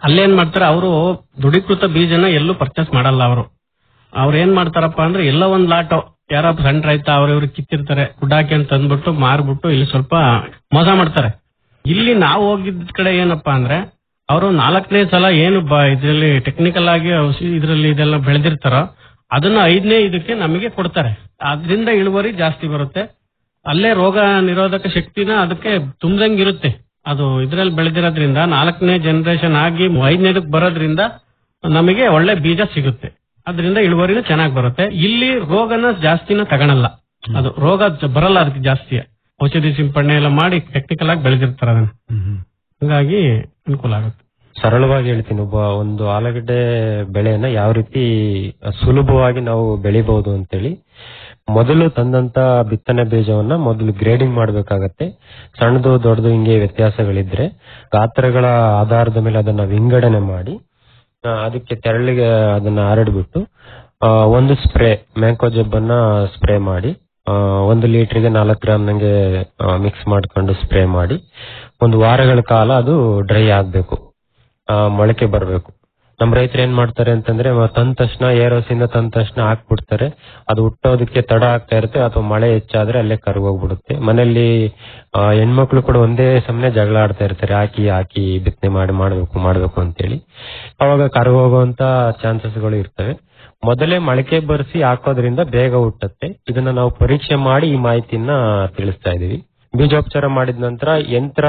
ಅಲ್ಲೇನ್ ಮಾಡ್ತಾರೆ ಅವರು ದೃಢೀಕೃತ ಬೀಜನ ಎಲ್ಲೂ ಪರ್ಚೇಸ್ ಮಾಡಲ್ಲ ಅವರು ಅವ್ರು ಏನ್ ಮಾಡ್ತಾರಪ್ಪ ಅಂದ್ರೆ ಎಲ್ಲ ಒಂದ್ ಲಾಟು ಯಾರೋ ಸಣ್ಣ ರೈತ ಅವ್ರ ಇವ್ರು ಕಿತ್ತಿರ್ತಾರೆ ಗುಡ್ಡಾಕಿ ಅಂತ ತಂದ್ಬಿಟ್ಟು ಮಾರ್ಬಿಟ್ಟು ಇಲ್ಲಿ ಸ್ವಲ್ಪ ಮೋಸ ಮಾಡ್ತಾರೆ ಇಲ್ಲಿ ನಾವು ಹೋಗಿದ್ದ ಕಡೆ ಏನಪ್ಪಾ ಅಂದ್ರೆ ಅವರು ನಾಲ್ಕನೇ ಸಲ ಏನು ಇದರಲ್ಲಿ ಟೆಕ್ನಿಕಲ್ ಆಗಿ ಔಷಧಿ ಇದ್ರಲ್ಲಿ ಇದೆಲ್ಲ ಬೆಳೆದಿರ್ತಾರೋ ಅದನ್ನ ಐದನೇ ಇದಕ್ಕೆ ನಮಗೆ ಕೊಡ್ತಾರೆ ಅದರಿಂದ ಇಳುವರಿ ಜಾಸ್ತಿ ಬರುತ್ತೆ ಅಲ್ಲೇ ರೋಗ ನಿರೋಧಕ ಶಕ್ತಿನ ಅದಕ್ಕೆ ತುಂಬದಂಗಿರುತ್ತೆ ಅದು ಇದ್ರಲ್ಲಿ ಬೆಳೆದಿರೋದ್ರಿಂದ ನಾಲ್ಕನೇ ಜನರೇಷನ್ ಆಗಿ ಐದನೇದಕ್ಕೆ ಬರೋದ್ರಿಂದ ನಮಗೆ ಒಳ್ಳೆ ಬೀಜ ಸಿಗುತ್ತೆ ಅದರಿಂದ ಇಳುವರಿನೂ ಚೆನ್ನಾಗಿ ಬರುತ್ತೆ ಇಲ್ಲಿ ರೋಗನ ಜಾಸ್ತಿನ ತಗೊಳಲ್ಲ ಅದು ರೋಗ ಜ- ಬರಲ್ಲ ಅದಕ್ಕೆ ಜಾಸ್ತಿ ಔಷಧಿ ಸಿಂಪಡಣೆ ಎಲ್ಲ ಮಾಡಿ ಟೆಕ್ನಿಕಲ್ ಆಗಿ ಬೆಳೆದಿರ್ತಾರೆ ಅದನ್ನ ಹಂಗಾಗಿ ಅನುಕೂಲ ಆಗುತ್ತೆ ಸರಳವಾಗಿ ಹೇಳ್ತೀನಿ ಒಬ್ಬ ಒಂದು ಆಲೂಗಡ್ಡೆ ಬೆಳೆಯನ್ನ ಯಾವ ರೀತಿ ಸುಲಭವಾಗಿ ನಾವು ಬೆಳಿಬಹುದು ಅಂತೇಳಿ ಮೊದಲು ತಂದಂತ ಬಿತ್ತನೆ ಬೀಜವನ್ನ ಮೊದಲು ಗ್ರೇಡಿಂಗ್ ಮಾಡಬೇಕಾಗತ್ತೆ ಸಣ್ಣದು ದೊಡ್ಡದು ಹಿಂಗೆ ವ್ಯತ್ಯಾಸಗಳಿದ್ರೆ ಗಾತ್ರಗಳ ಆಧಾರದ ಮೇಲೆ ಅದನ್ನ ವಿಂಗಡಣೆ ಮಾಡಿ ಆ, ಅದಕ್ಕೆ ತೆರಳಿಗೆ ಅದನ್ನ ಹರಡ್ಬಿಟ್ಟು ಆ, ಒಂದು ಸ್ಪ್ರೇ ಮ್ಯಾಂಕೋ ಜಬ್ಬನ್ನ ಸ್ಪ್ರೇ ಮಾಡಿ ಆ, ಒಂದು ಲೀಟರ್ಗೆ ನಾಲ್ಕು ಗ್ರಾಮ್ ನಂಗೆ ಮಿಕ್ಸ್ ಮಾಡ್ಕೊಂಡು ಸ್ಪ್ರೇ ಮಾಡಿ ಒಂದು ವಾರಗಳ ಕಾಲ ಅದು ಡ್ರೈ ಆಗ್ಬೇಕು ಆ, ಮೊಳಕೆ ಬರಬೇಕು ನಮ್ ರೈತರು ಏನ್ ಮಾಡ್ತಾರೆ ಅಂತಂದ್ರೆ ಮ- ತಂದ ತಕ್ಷಣ ಏರ್ ಹೌಸಿಂದ ತಂದ ತಕ್ಷಣ ಹಾಕ್ಬಿಡ್ತಾರೆ ಅದು ಹುಟ್ಟೋದಕ್ಕೆ ತಡ ಆಗ್ತಾ ಇರುತ್ತೆ ಅಥವಾ ಮಳೆ ಹೆಚ್ಚಾದ್ರೆ ಅಲ್ಲೇ ಕರ್ಗೋಗ್ಬಿಡುತ್ತೆ ಮನೆಯಲ್ಲಿ ಆ, ಹೆಣ್ಮಕ್ಳು ಕೂಡ ಒಂದೇ ಸಮನೆ ಜಗಳ ಆಡ್ತಾ ಇರ್ತಾರೆ ಹಾಕಿ ಹಾಕಿ ಬಿತ್ತನೆ ಮಾಡಿ ಮಾಡ್ಬೇಕು ಮಾಡ್ಬೇಕು ಅಂತೇಳಿ ಅವಾಗ ಕರ್ಗೋಗುವಂತ ಚಾನ್ಸಸ್ ಗಳು ಇರ್ತವೆ ಮೊದಲೇ ಮೊಳಕೆ ಬರ್ಸಿ ಹಾಕೋದ್ರಿಂದ ಬೇಗ ಹುಟ್ಟತ್ತೆ ಇದನ್ನ ನಾವು ಪರೀಕ್ಷೆ ಮಾಡಿ ಈ ಮಾಹಿತಿನ ತಿಳಿಸ್ತಾ ಇದೀವಿ ಬೀಜೋಪಚಾರ ಮಾಡಿದ ನಂತರ ಯಂತ್ರ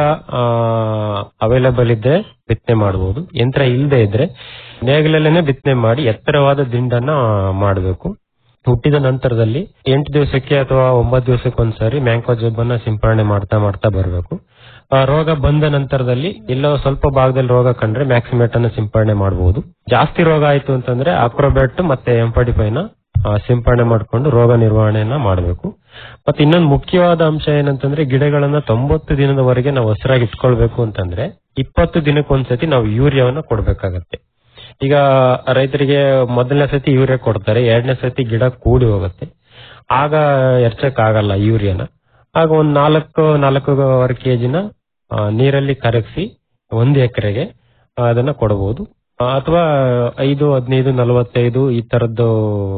ಅವೈಲೇಬಲ್ ಇದ್ರೆ ಬಿತ್ತನೆ ಮಾಡಬಹುದು ಯಂತ್ರ ಇಲ್ಲದೆ ಇದ್ರೆ ನೇಗಿಲಲ್ಲೇನೆ ಬಿತ್ತನೆ ಮಾಡಿ ಎತ್ತರವಾದ ದಿಂಡನ್ನ ಮಾಡಬೇಕು ಹುಟ್ಟಿದ ನಂತರದಲ್ಲಿ ಎಂಟು ದಿವಸಕ್ಕೆ ಅಥವಾ ಒಂಬತ್ತು ದಿವಸಕ್ಕೆ ಒಂದ್ಸರಿ ಮ್ಯಾಂಕೋ ಜಬ್ಬನ್ನ ಸಿಂಪರಣೆ ಮಾಡ್ತಾ ಮಾಡ್ತಾ ಬರಬೇಕು ರೋಗ ಬಂದ ನಂತರದಲ್ಲಿ ಎಲ್ಲೋ ಸ್ವಲ್ಪ ಭಾಗದಲ್ಲಿ ರೋಗ ಕಂಡ್ರೆ ಮ್ಯಾಕ್ಸಿಮೇಟ್ ಅನ್ನು ಸಿಂಪರಣೆ ಮಾಡಬಹುದು ಜಾಸ್ತಿ ರೋಗ ಆಯ್ತು ಅಂತಂದ್ರೆ ಅಕ್ರೋಬೆಟ್ ಮತ್ತೆ ಎಂಪಡಿಫೈನ ಸಿಂಪರಣೆ ಮಾಡಿಕೊಂಡು ರೋಗ ನಿರ್ವಹಣೆಯನ್ನ ಮಾಡಬೇಕು ಮತ್ತೆ ಇನ್ನೊಂದು ಮುಖ್ಯವಾದ ಅಂಶ ಏನಂತಂದ್ರೆ ಗಿಡಗಳನ್ನ ತೊಂಬತ್ತು ದಿನದವರೆಗೆ ನಾವು ಹಸಿರಾಗಿ ಇಟ್ಕೊಳ್ಬೇಕು ಅಂತಂದ್ರೆ ಇಪ್ಪತ್ತು ದಿನಕ್ಕೊಂದ್ಸತಿ ನಾವು ಯೂರಿಯಾವನ್ನ ಕೊಡ್ಬೇಕಾಗತ್ತೆ ಈಗ ರೈತರಿಗೆ ಮೊದಲನೇ ಸತಿ ಯೂರಿಯಾ ಕೊಡ್ತಾರೆ ಎರಡನೇ ಸತಿ ಗಿಡ ಕೂಡಿ ಹೋಗುತ್ತೆ ಆಗ ಎರ್ಚಕ್ ಆಗಲ್ಲ ಯೂರಿಯಾನ ಆಗ ಒಂದ್ ನಾಲ್ಕು ನಾಲ್ಕೂವರೆ ಕೆಜಿನ ನೀರಲ್ಲಿ ಕರಗಿಸಿ ಒಂದು ಎಕರೆಗೆ ಅದನ್ನ ಕೊಡಬಹುದು ಅಥವಾ ಐದು ಹದಿನೈದು ನಲವತ್ತೈದು ಈ ತರದ್ದು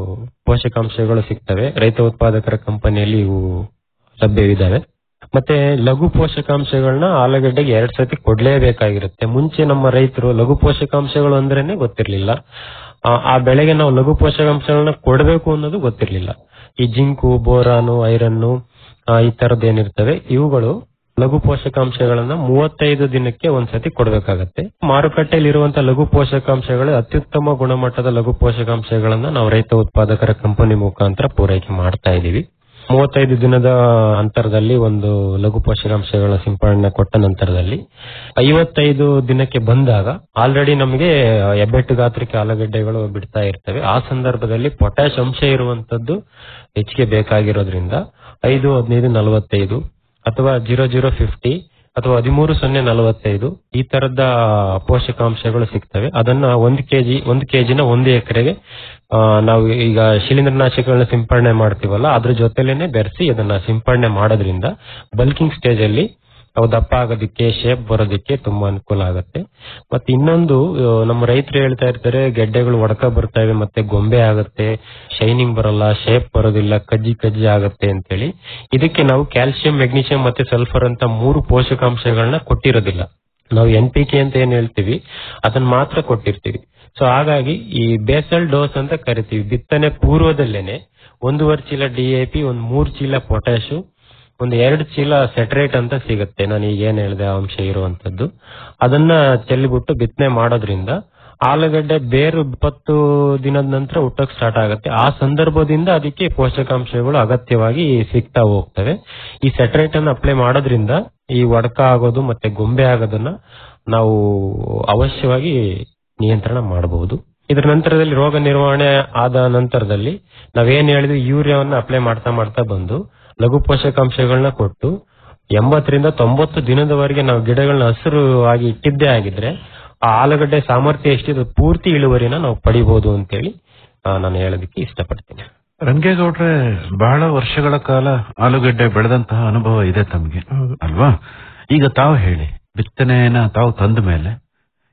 ಪೋಷಕಾಂಶಗಳು ಸಿಗ್ತವೆ ರೈತ ಉತ್ಪಾದಕರ ಕಂಪನಿಯಲ್ಲಿ ಇವು ಲಭ್ಯವಿದ್ದಾವೆ ಮತ್ತೆ ಲಘು ಪೋಷಕಾಂಶಗಳನ್ನ ಆಲೂಗಡ್ಡೆಗೆ ಎರಡ್ ಸತಿ ಕೊಡ್ಲೇಬೇಕಾಗಿರುತ್ತೆ ಮುಂಚೆ ನಮ್ಮ ರೈತರು ಲಘು ಪೋಷಕಾಂಶಗಳು ಅಂದ್ರೇನೆ ಗೊತ್ತಿರ್ಲಿಲ್ಲ ಆ, ಆ ಬೆಳೆಗೆ ನಾವು ಲಘು ಪೋಷಕಾಂಶಗಳನ್ನ ಕೊಡಬೇಕು ಅನ್ನೋದು ಗೊತ್ತಿರ್ಲಿಲ್ಲ ಈ ಜಿಂಕು ಬೋರಾನು ಐರನ್ನು ಆ, ಈ ತರದ್ ಏನಿರ್ತವೆ ಇವುಗಳು ಲಘು ಪೋಷಕಾಂಶಗಳನ್ನ ಮೂವತ್ತೈದು ದಿನಕ್ಕೆ ಒಂದ್ಸತಿ ಕೊಡಬೇಕಾಗತ್ತೆ ಮಾರುಕಟ್ಟೆಯಲ್ಲಿ ಇರುವಂತ ಲಘು ಪೋಷಕಾಂಶಗಳು ಅತ್ಯುತ್ತಮ ಗುಣಮಟ್ಟದ ಲಘು ಪೋಷಕಾಂಶಗಳನ್ನ ನಾವು ರೈತ ಉತ್ಪಾದಕರ ಕಂಪನಿ ಮುಖಾಂತರ ಪೂರೈಕೆ ಮಾಡ್ತಾ ಇದೀವಿ ಮೂವತ್ತೈದು ದಿನದ ಅಂತರದಲ್ಲಿ ಒಂದು ಲಘು ಪೋಷಕಾಂಶಗಳ ಸಿಂಪಡಣೆ ಕೊಟ್ಟ ನಂತರದಲ್ಲಿ ಐವತ್ತೈದು ದಿನಕ್ಕೆ ಬಂದಾಗ ಆಲ್ರೆಡಿ ನಮಗೆ ಹೆಬ್ಬೆಟ್ಟು ಗಾತ್ರಕ್ಕೆ ಆಲೂಗಡ್ಡೆಗಳು ಬಿಡ್ತಾ ಇರ್ತವೆ ಆ ಸಂದರ್ಭದಲ್ಲಿ ಪೊಟ್ಯಾಶ್ ಅಂಶ ಇರುವಂತದ್ದು ಹೆಚ್ಚಿಗೆ ಬೇಕಾಗಿರೋದ್ರಿಂದ ಐದು ಹದಿನೈದು ನಲವತ್ತೈದು ಅಥವಾ ಜೀರೋ ಜೀರೋ ಫಿಫ್ಟಿ ಅಥವಾ ಹದಿಮೂರು ಸೊನ್ನೆ ನಲವತ್ತೈದು ಈ ತರದ ಪೋಷಕಾಂಶಗಳು ಸಿಗ್ತವೆ ಅದನ್ನ ಒಂದು ಕೆಜಿ ಒಂದು ಕೆಜಿನ ಒಂದು ಎಕರೆಗೆ ನಾವು ಈಗ ಶಿಲೀಂಧ್ರನಾಶಕಗಳನ್ನ ಸಿಂಪಡಣೆ ಮಾಡ್ತೀವಲ್ಲ ಅದ್ರ ಜೊತೆಲೇನೆ ಬೆರೆಸಿ ಅದನ್ನ ಸಿಂಪಡಣೆ ಮಾಡೋದ್ರಿಂದ ಬಲ್ಕಿಂಗ್ ಸ್ಟೇಜ್ ಅಲ್ಲಿ ಅವು ದಪ್ಪ ಆಗೋದಕ್ಕೆ ಶೇಪ್ ಬರೋದಕ್ಕೆ ತುಂಬಾ ಅನುಕೂಲ ಆಗುತ್ತೆ ಮತ್ತೆ ಇನ್ನೊಂದು ಆ, ನಮ್ಮ ರೈತರು ಹೇಳ್ತಾ ಇರ್ತಾರೆ ಗೆಡ್ಡೆಗಳು ಒಡಕ ಬರ್ತವೆ ಮತ್ತೆ ಗೊಂಬೆ ಆಗುತ್ತೆ ಶೈನಿಂಗ್ ಬರಲ್ಲ ಶೇಪ್ ಬರೋದಿಲ್ಲ ಕಜ್ಜಿ ಕಜ್ಜಿ ಆಗುತ್ತೆ ಅಂತೇಳಿ ಇದಕ್ಕೆ ನಾವು ಕ್ಯಾಲ್ಸಿಯಂ ಮೆಗ್ನೀಷಿಯಂ ಮತ್ತೆ ಸಲ್ಫರ್ ಅಂತ ಮೂರು ಪೋಷಕಾಂಶಗಳನ್ನ ಕೊಟ್ಟಿರೋದಿಲ್ಲ ನಾವು ಎನ್ ಪಿ ಕೆ ಅಂತ ಏನ್ ಹೇಳ್ತೀವಿ ಅದನ್ನ ಮಾತ್ರ ಕೊಟ್ಟಿರ್ತೀವಿ ಸೊ ಹಾಗಾಗಿ ಈ ಬೇಸಲ್ ಡೋಸ್ ಅಂತ ಕರಿತೀವಿ ಬಿತ್ತನೆ ಪೂರ್ವದಲ್ಲೇನೆ ಒಂದೂವರೆ ಚೀಲ ಡಿಎಪಿ ಒಂದ್ ಮೂರ್ ಚೀಲ ಪೊಟ್ಯಾಶು ಒಂದು ಎರಡು ಚೀಲ ಸೆಟ್ರೇಟ್ ಅಂತ ಸಿಗುತ್ತೆ ನಾನು ಈಗ ಏನ್ ಹೇಳಿದೆ ಆ ಅಂಶ ಇರುವಂತದ್ದು ಅದನ್ನ ಚೆಲ್ಲಿಬಿಟ್ಟು ಬಿತ್ತನೆ ಮಾಡೋದ್ರಿಂದ ಆಲೂಗಡ್ಡೆ ಬೇರು ಇಪ್ಪತ್ತು ದಿನದ ನಂತರ ಹುಟ್ಟಕ್ ಸ್ಟಾರ್ಟ್ ಆಗುತ್ತೆ ಆ ಸಂದರ್ಭದಿಂದ ಅದಕ್ಕೆ ಪೋಷಕಾಂಶಗಳು ಅಗತ್ಯವಾಗಿ ಸಿಗ್ತಾ ಹೋಗ್ತವೆ ಈ ಸೆಟ್ರೇಟ್ ಅನ್ನು ಅಪ್ಲೈ ಮಾಡೋದ್ರಿಂದ ಈ ಒಡಕ ಆಗೋದು ಮತ್ತೆ ಗೊಂಬೆ ಆಗೋದನ್ನ ನಾವು ಅವಶ್ಯವಾಗಿ ನಿಯಂತ್ರಣ ಮಾಡಬಹುದು ಇದರ ನಂತರದಲ್ಲಿ ರೋಗ ನಿರ್ವಹಣೆ ಆದ ನಂತರದಲ್ಲಿ ನಾವೇನ್ ಹೇಳಿದ್ವಿ ಯೂರಿಯಾವನ್ನ ಅಪ್ಲೈ ಮಾಡ್ತಾ ಮಾಡ್ತಾ ಬಂದು ಲಘು ಪೋಷಕಾಂಶಗಳನ್ನ ಕೊಟ್ಟು ಎಂಬತ್ತರಿಂದ ತೊಂಬತ್ತು ದಿನದವರೆಗೆ ನಾವು ಗಿಡಗಳನ್ನ ಹಸಿರು ಆಗಿ ಇಟ್ಟಿದ್ದೇ ಆಗಿದ್ರೆ ಆ ಆಲೂಗಡ್ಡೆ ಸಾಮರ್ಥ್ಯ ಎಷ್ಟಿದೆ ಪೂರ್ತಿ ಇಳುವರಿನ ನಾವು ಪಡಿಬಹುದು ಅಂತೇಳಿ ಆ, ನಾನು ಹೇಳೋದಕ್ಕೆ ಇಷ್ಟಪಡ್ತೀನಿ ರಂಗೇಗೌಡ್ರೆ ಬಹಳ ವರ್ಷಗಳ ಕಾಲ ಆಲೂಗಡ್ಡೆ ಬೆಳೆದಂತಹ ಅನುಭವ ಇದೆ ತಮಗೆ ಹೌದು. ಅಲ್ವಾ ಈಗ ತಾವು ಹೇಳಿ ಬಿತ್ತನೆಯನ್ನ ತಾವು ತಂದ ಮೇಲೆ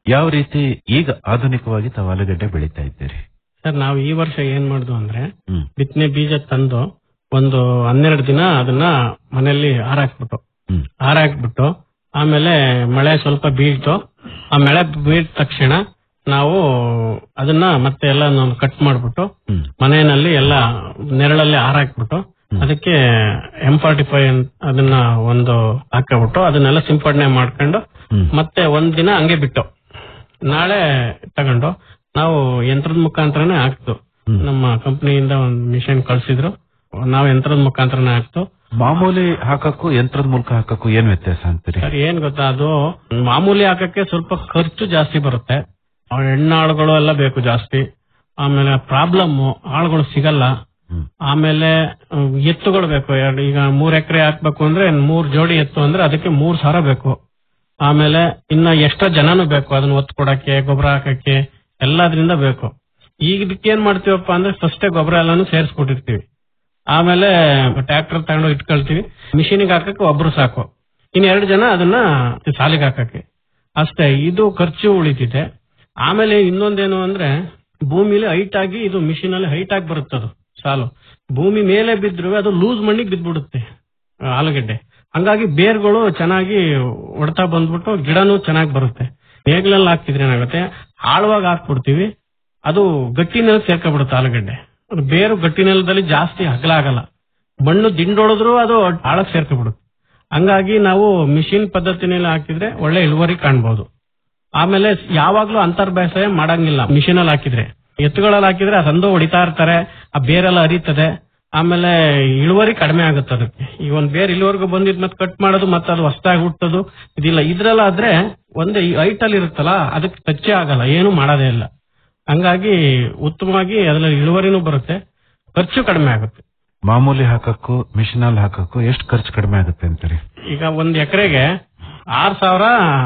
ಯಾವ ರೀತಿ ಈಗ ಆಧುನಿಕವಾಗಿ ತಾವು ಆಲೂಗಡ್ಡೆ ಬೆಳೀತಾ ಇದ್ದೀರಿ ಸರ್ ನಾವು ಈ ವರ್ಷ ಏನ್ ಮಾಡುದು ಅಂದ್ರೆ ಹ್ಮ್ ಬಿತ್ತನೆ ಬೀಜ ತಂದು ಒಂದು ಹನ್ನೆರಡು ದಿನ ಅದನ್ನ ಮನೆಯಲ್ಲಿ ಹಾರಾಕ್ಬಿಟ್ಟು ಹ್ಮ್ ಹಾರಾಕ್ಬಿಟ್ಟು ಆಮೇಲೆ ಮಳೆ ಸ್ವಲ್ಪ ಬೀಳ್ತು ಆ ಮಳೆ ಬೀಳ್ದ ತಕ್ಷಣ ನಾವು ಅದನ್ನ ಮತ್ತೆ ಎಲ್ಲ ಕಟ್ ಮಾಡ್ಬಿಟ್ಟು ಹ್ಮ್ ಮನೆಯಲ್ಲಿ ಎಲ್ಲ ನೆರಳಲ್ಲಿ ಹಾರಾಕ್ಬಿಟ್ಟು ಅದಕ್ಕೆ ಎಂ ಫಾರ್ಟಿ ಫೈವ್ ಅದನ್ನ ಒಂದು ಹಾಕಬಿಟ್ಟು ಅದನ್ನೆಲ್ಲ ಸಿಂಪಡಣೆ ಮಾಡ್ಕೊಂಡು ಹ್ಮ್ ಮತ್ತೆ ಒಂದ್ ದಿನ ಹಂಗೆ ಬಿಟ್ಟು ನಾಳೆ ತಗೊಂಡು ನಾವು ಯಂತ್ರದ ಮುಖಾಂತರನೇ ಹಾಕ್ತು ಹ್ಮ್. ನಮ್ಮ ಕಂಪನಿಯಿಂದ ಒಂದು ಮಿಷನ್ ಕಳ್ಸಿದ್ರು ನಾವು ಯಂತ್ರದ ಮುಖಾಂತರನೇ ಹಾಕ್ತು ಮಾಮೂಲಿ ಹಾಕಕ್ಕೂ ಯಂತ್ರದ ಮೂಲಕ ಹಾಕಕ್ಕೂ ಏನ್ ವ್ಯತ್ಯಾಸ ಅಂತೀರಿ ಸರ್ ಏನ್ ಗೊತ್ತಾ ಅದು ಮಾಮೂಲಿ ಹಾಕಕ್ಕೆ ಸ್ವಲ್ಪ ಖರ್ಚು ಜಾಸ್ತಿ ಬರುತ್ತೆ ಆ ಹೆಣ್ಣಾಳುಗಳು ಎಲ್ಲ ಬೇಕು ಜಾಸ್ತಿ ಆಮೇಲೆ ಪ್ರಾಬ್ಲಮ್ ಆಳುಗಳು ಸಿಗಲ್ಲ ಹ್ಮ್. ಆಮೇಲೆ ಅಹ್, ಎತ್ತುಗಳು ಬೇಕು ಎರಡು ಈಗ ಮೂರ್ ಎಕರೆ ಹಾಕ್ಬೇಕು ಅಂದ್ರೆ ಮೂರ್ ಜೋಡಿ ಎತ್ತು ಅಂದ್ರೆ ಅದಕ್ಕೆ ಮೂರ್ ಸಾವಿರ ಬೇಕು ಆಮೇಲೆ ಇನ್ನ ಎಷ್ಟೋ ಜನನು ಬೇಕು ಅದನ್ನ ಒತ್ತು ಕೊಡಕ್ಕೆ ಗೊಬ್ಬರ ಹಾಕಕ್ಕೆ ಎಲ್ಲದ್ರಿಂದ ಬೇಕು ಈಗ ಇದಕ್ಕೆ ಏನ್ ಮಾಡ್ತೀವಪ್ಪ ಅಂದ್ರೆ ಫಸ್ಟೇ ಗೊಬ್ಬರ ಎಲ್ಲಾನು ಸೇರಿಸ್ಕೊಟ್ಟಿರ್ತೀವಿ ಆಮೇಲೆ ಟ್ರ್ಯಾಕ್ಟರ್ ತಗೊಂಡು ಇಟ್ಕೊಳ್ತೀವಿ ಮಿಷಿನಿಗೆ ಹಾಕಕ್ಕೆ ಒಬ್ರು ಸಾಕು ಇನ್ ಎರಡು ಜನ ಅದನ್ನ ಸಾಲಿಗೆ ಹಾಕಕ್ಕೆ ಅಷ್ಟೇ ಇದು ಖರ್ಚು ಉಳಿತಿದೆ ಆಮೇಲೆ ಇನ್ನೊಂದೇನು ಅಂದ್ರೆ ಭೂಮಿಲಿ ಹೈಟ್ ಆಗಿ ಇದು ಮಿಷಿನ್ ಅಲ್ಲಿ ಹೈಟ್ ಆಗಿ ಬರುತ್ತದು ಸಾಲು ಭೂಮಿ ಮೇಲೆ ಬಿದ್ರು ಅದು ಲೂಸ್ ಮಣ್ಣಿಗೆ ಬಿದ್ದ್ಬಿಡುತ್ತೆ ಆ, ಆಲೂಗಡ್ಡೆ ಹಂಗಾಗಿ ಬೇರ್ಗಳು ಚೆನ್ನಾಗಿ ಹೊಡ್ತಾ ಬಂದ್ಬಿಟ್ಟು ಗಿಡನೂ ಚೆನ್ನಾಗಿ ಬರುತ್ತೆ ನೇಗ್ಲಲ್ಲಿ ಹಾಕ್ತಿದ್ರೆ ಏನಾಗುತ್ತೆ ಆಳವಾಗಿ ಹಾಕ್ಬಿಡ್ತೀವಿ ಅದು ಗಟ್ಟಿ ನೆಲ ಸೇರ್ಕೊಬಿಡುತ್ತೆ ಆಲೂಗಡ್ಡೆ ಅದು ಬೇರು ಗಟ್ಟಿ ನೆಲದಲ್ಲಿ ಜಾಸ್ತಿ ಅಗಲ ಆಗಲ್ಲ ಮಣ್ಣು ದಿಂಡೊಡೆದ್ರು ಅದು ಆಳಕ್ಕೆ ಸೇರ್ಕೊಬಿಡುತ್ತೆ ಹಂಗಾಗಿ ನಾವು ಮಿಷಿನ್ ಪದ್ಧತಿನಲ್ಲಿ ಹಾಕಿದ್ರೆ ಒಳ್ಳೆ ಇಳುವರಿ ಕಾಣ್ಬೋದು ಆಮೇಲೆ ಯಾವಾಗ್ಲೂ ಅಂತರ್ಬೇಸಾಯ ಮಾಡಂಗಿಲ್ಲ ಮಿಷಿನ್ ಅಲ್ಲಿ ಹಾಕಿದ್ರೆ ಎತ್ತುಗಳಲ್ಲಿ ಹಾಕಿದ್ರೆ ಆ ಸಂದು ಹೊಡಿತಾ ಇರ್ತಾರೆ ಆ ಬೇರೆಲ್ಲ ಹರಿತದೆ ಆಮೇಲೆ ಇಳುವರಿ ಕಡಿಮೆ ಆಗುತ್ತೆ ಅದಕ್ಕೆ ಈಗ ಒಂದ್ ಬೇರೆ ಇಲ್ಲಿವರೆಗೂ ಬಂದಿದ್ ಮತ್ತೆ ಕಟ್ ಮಾಡೋದು ಮತ್ತೆ ಅದು ಹೊಸದಾಗಿ ಹುಟ್ಟೋದು ಇದಿಲ್ಲ ಇದ್ರಲ್ಲ ಆದ್ರೆ ಒಂದೇ ಹೈಟ್ ಅಲ್ಲಿ ಇರುತ್ತಲ್ಲ ಅದಕ್ಕೆ ಟಚ್ಚೇ ಆಗಲ್ಲ ಏನು ಮಾಡೋದೇ ಇಲ್ಲ ಹಂಗಾಗಿ ಉತ್ತಮವಾಗಿ ಅದ್ರಲ್ಲಿ ಇಳುವರಿನೂ ಬರುತ್ತೆ ಖರ್ಚು ಕಡಿಮೆ ಆಗುತ್ತೆ ಮಾಮೂಲಿ ಹಾಕಕ್ಕೂ ಮಿಷಿನ್ ಅಲ್ಲಿ ಹಾಕಕ್ಕೂ ಎಷ್ಟು ಖರ್ಚು ಕಡಿಮೆ ಆಗುತ್ತೆ ಅಂತೀರಿ ಈಗ ಒಂದ್ ಎಕರೆಗೆ ಆರ್ ಸಾವಿರ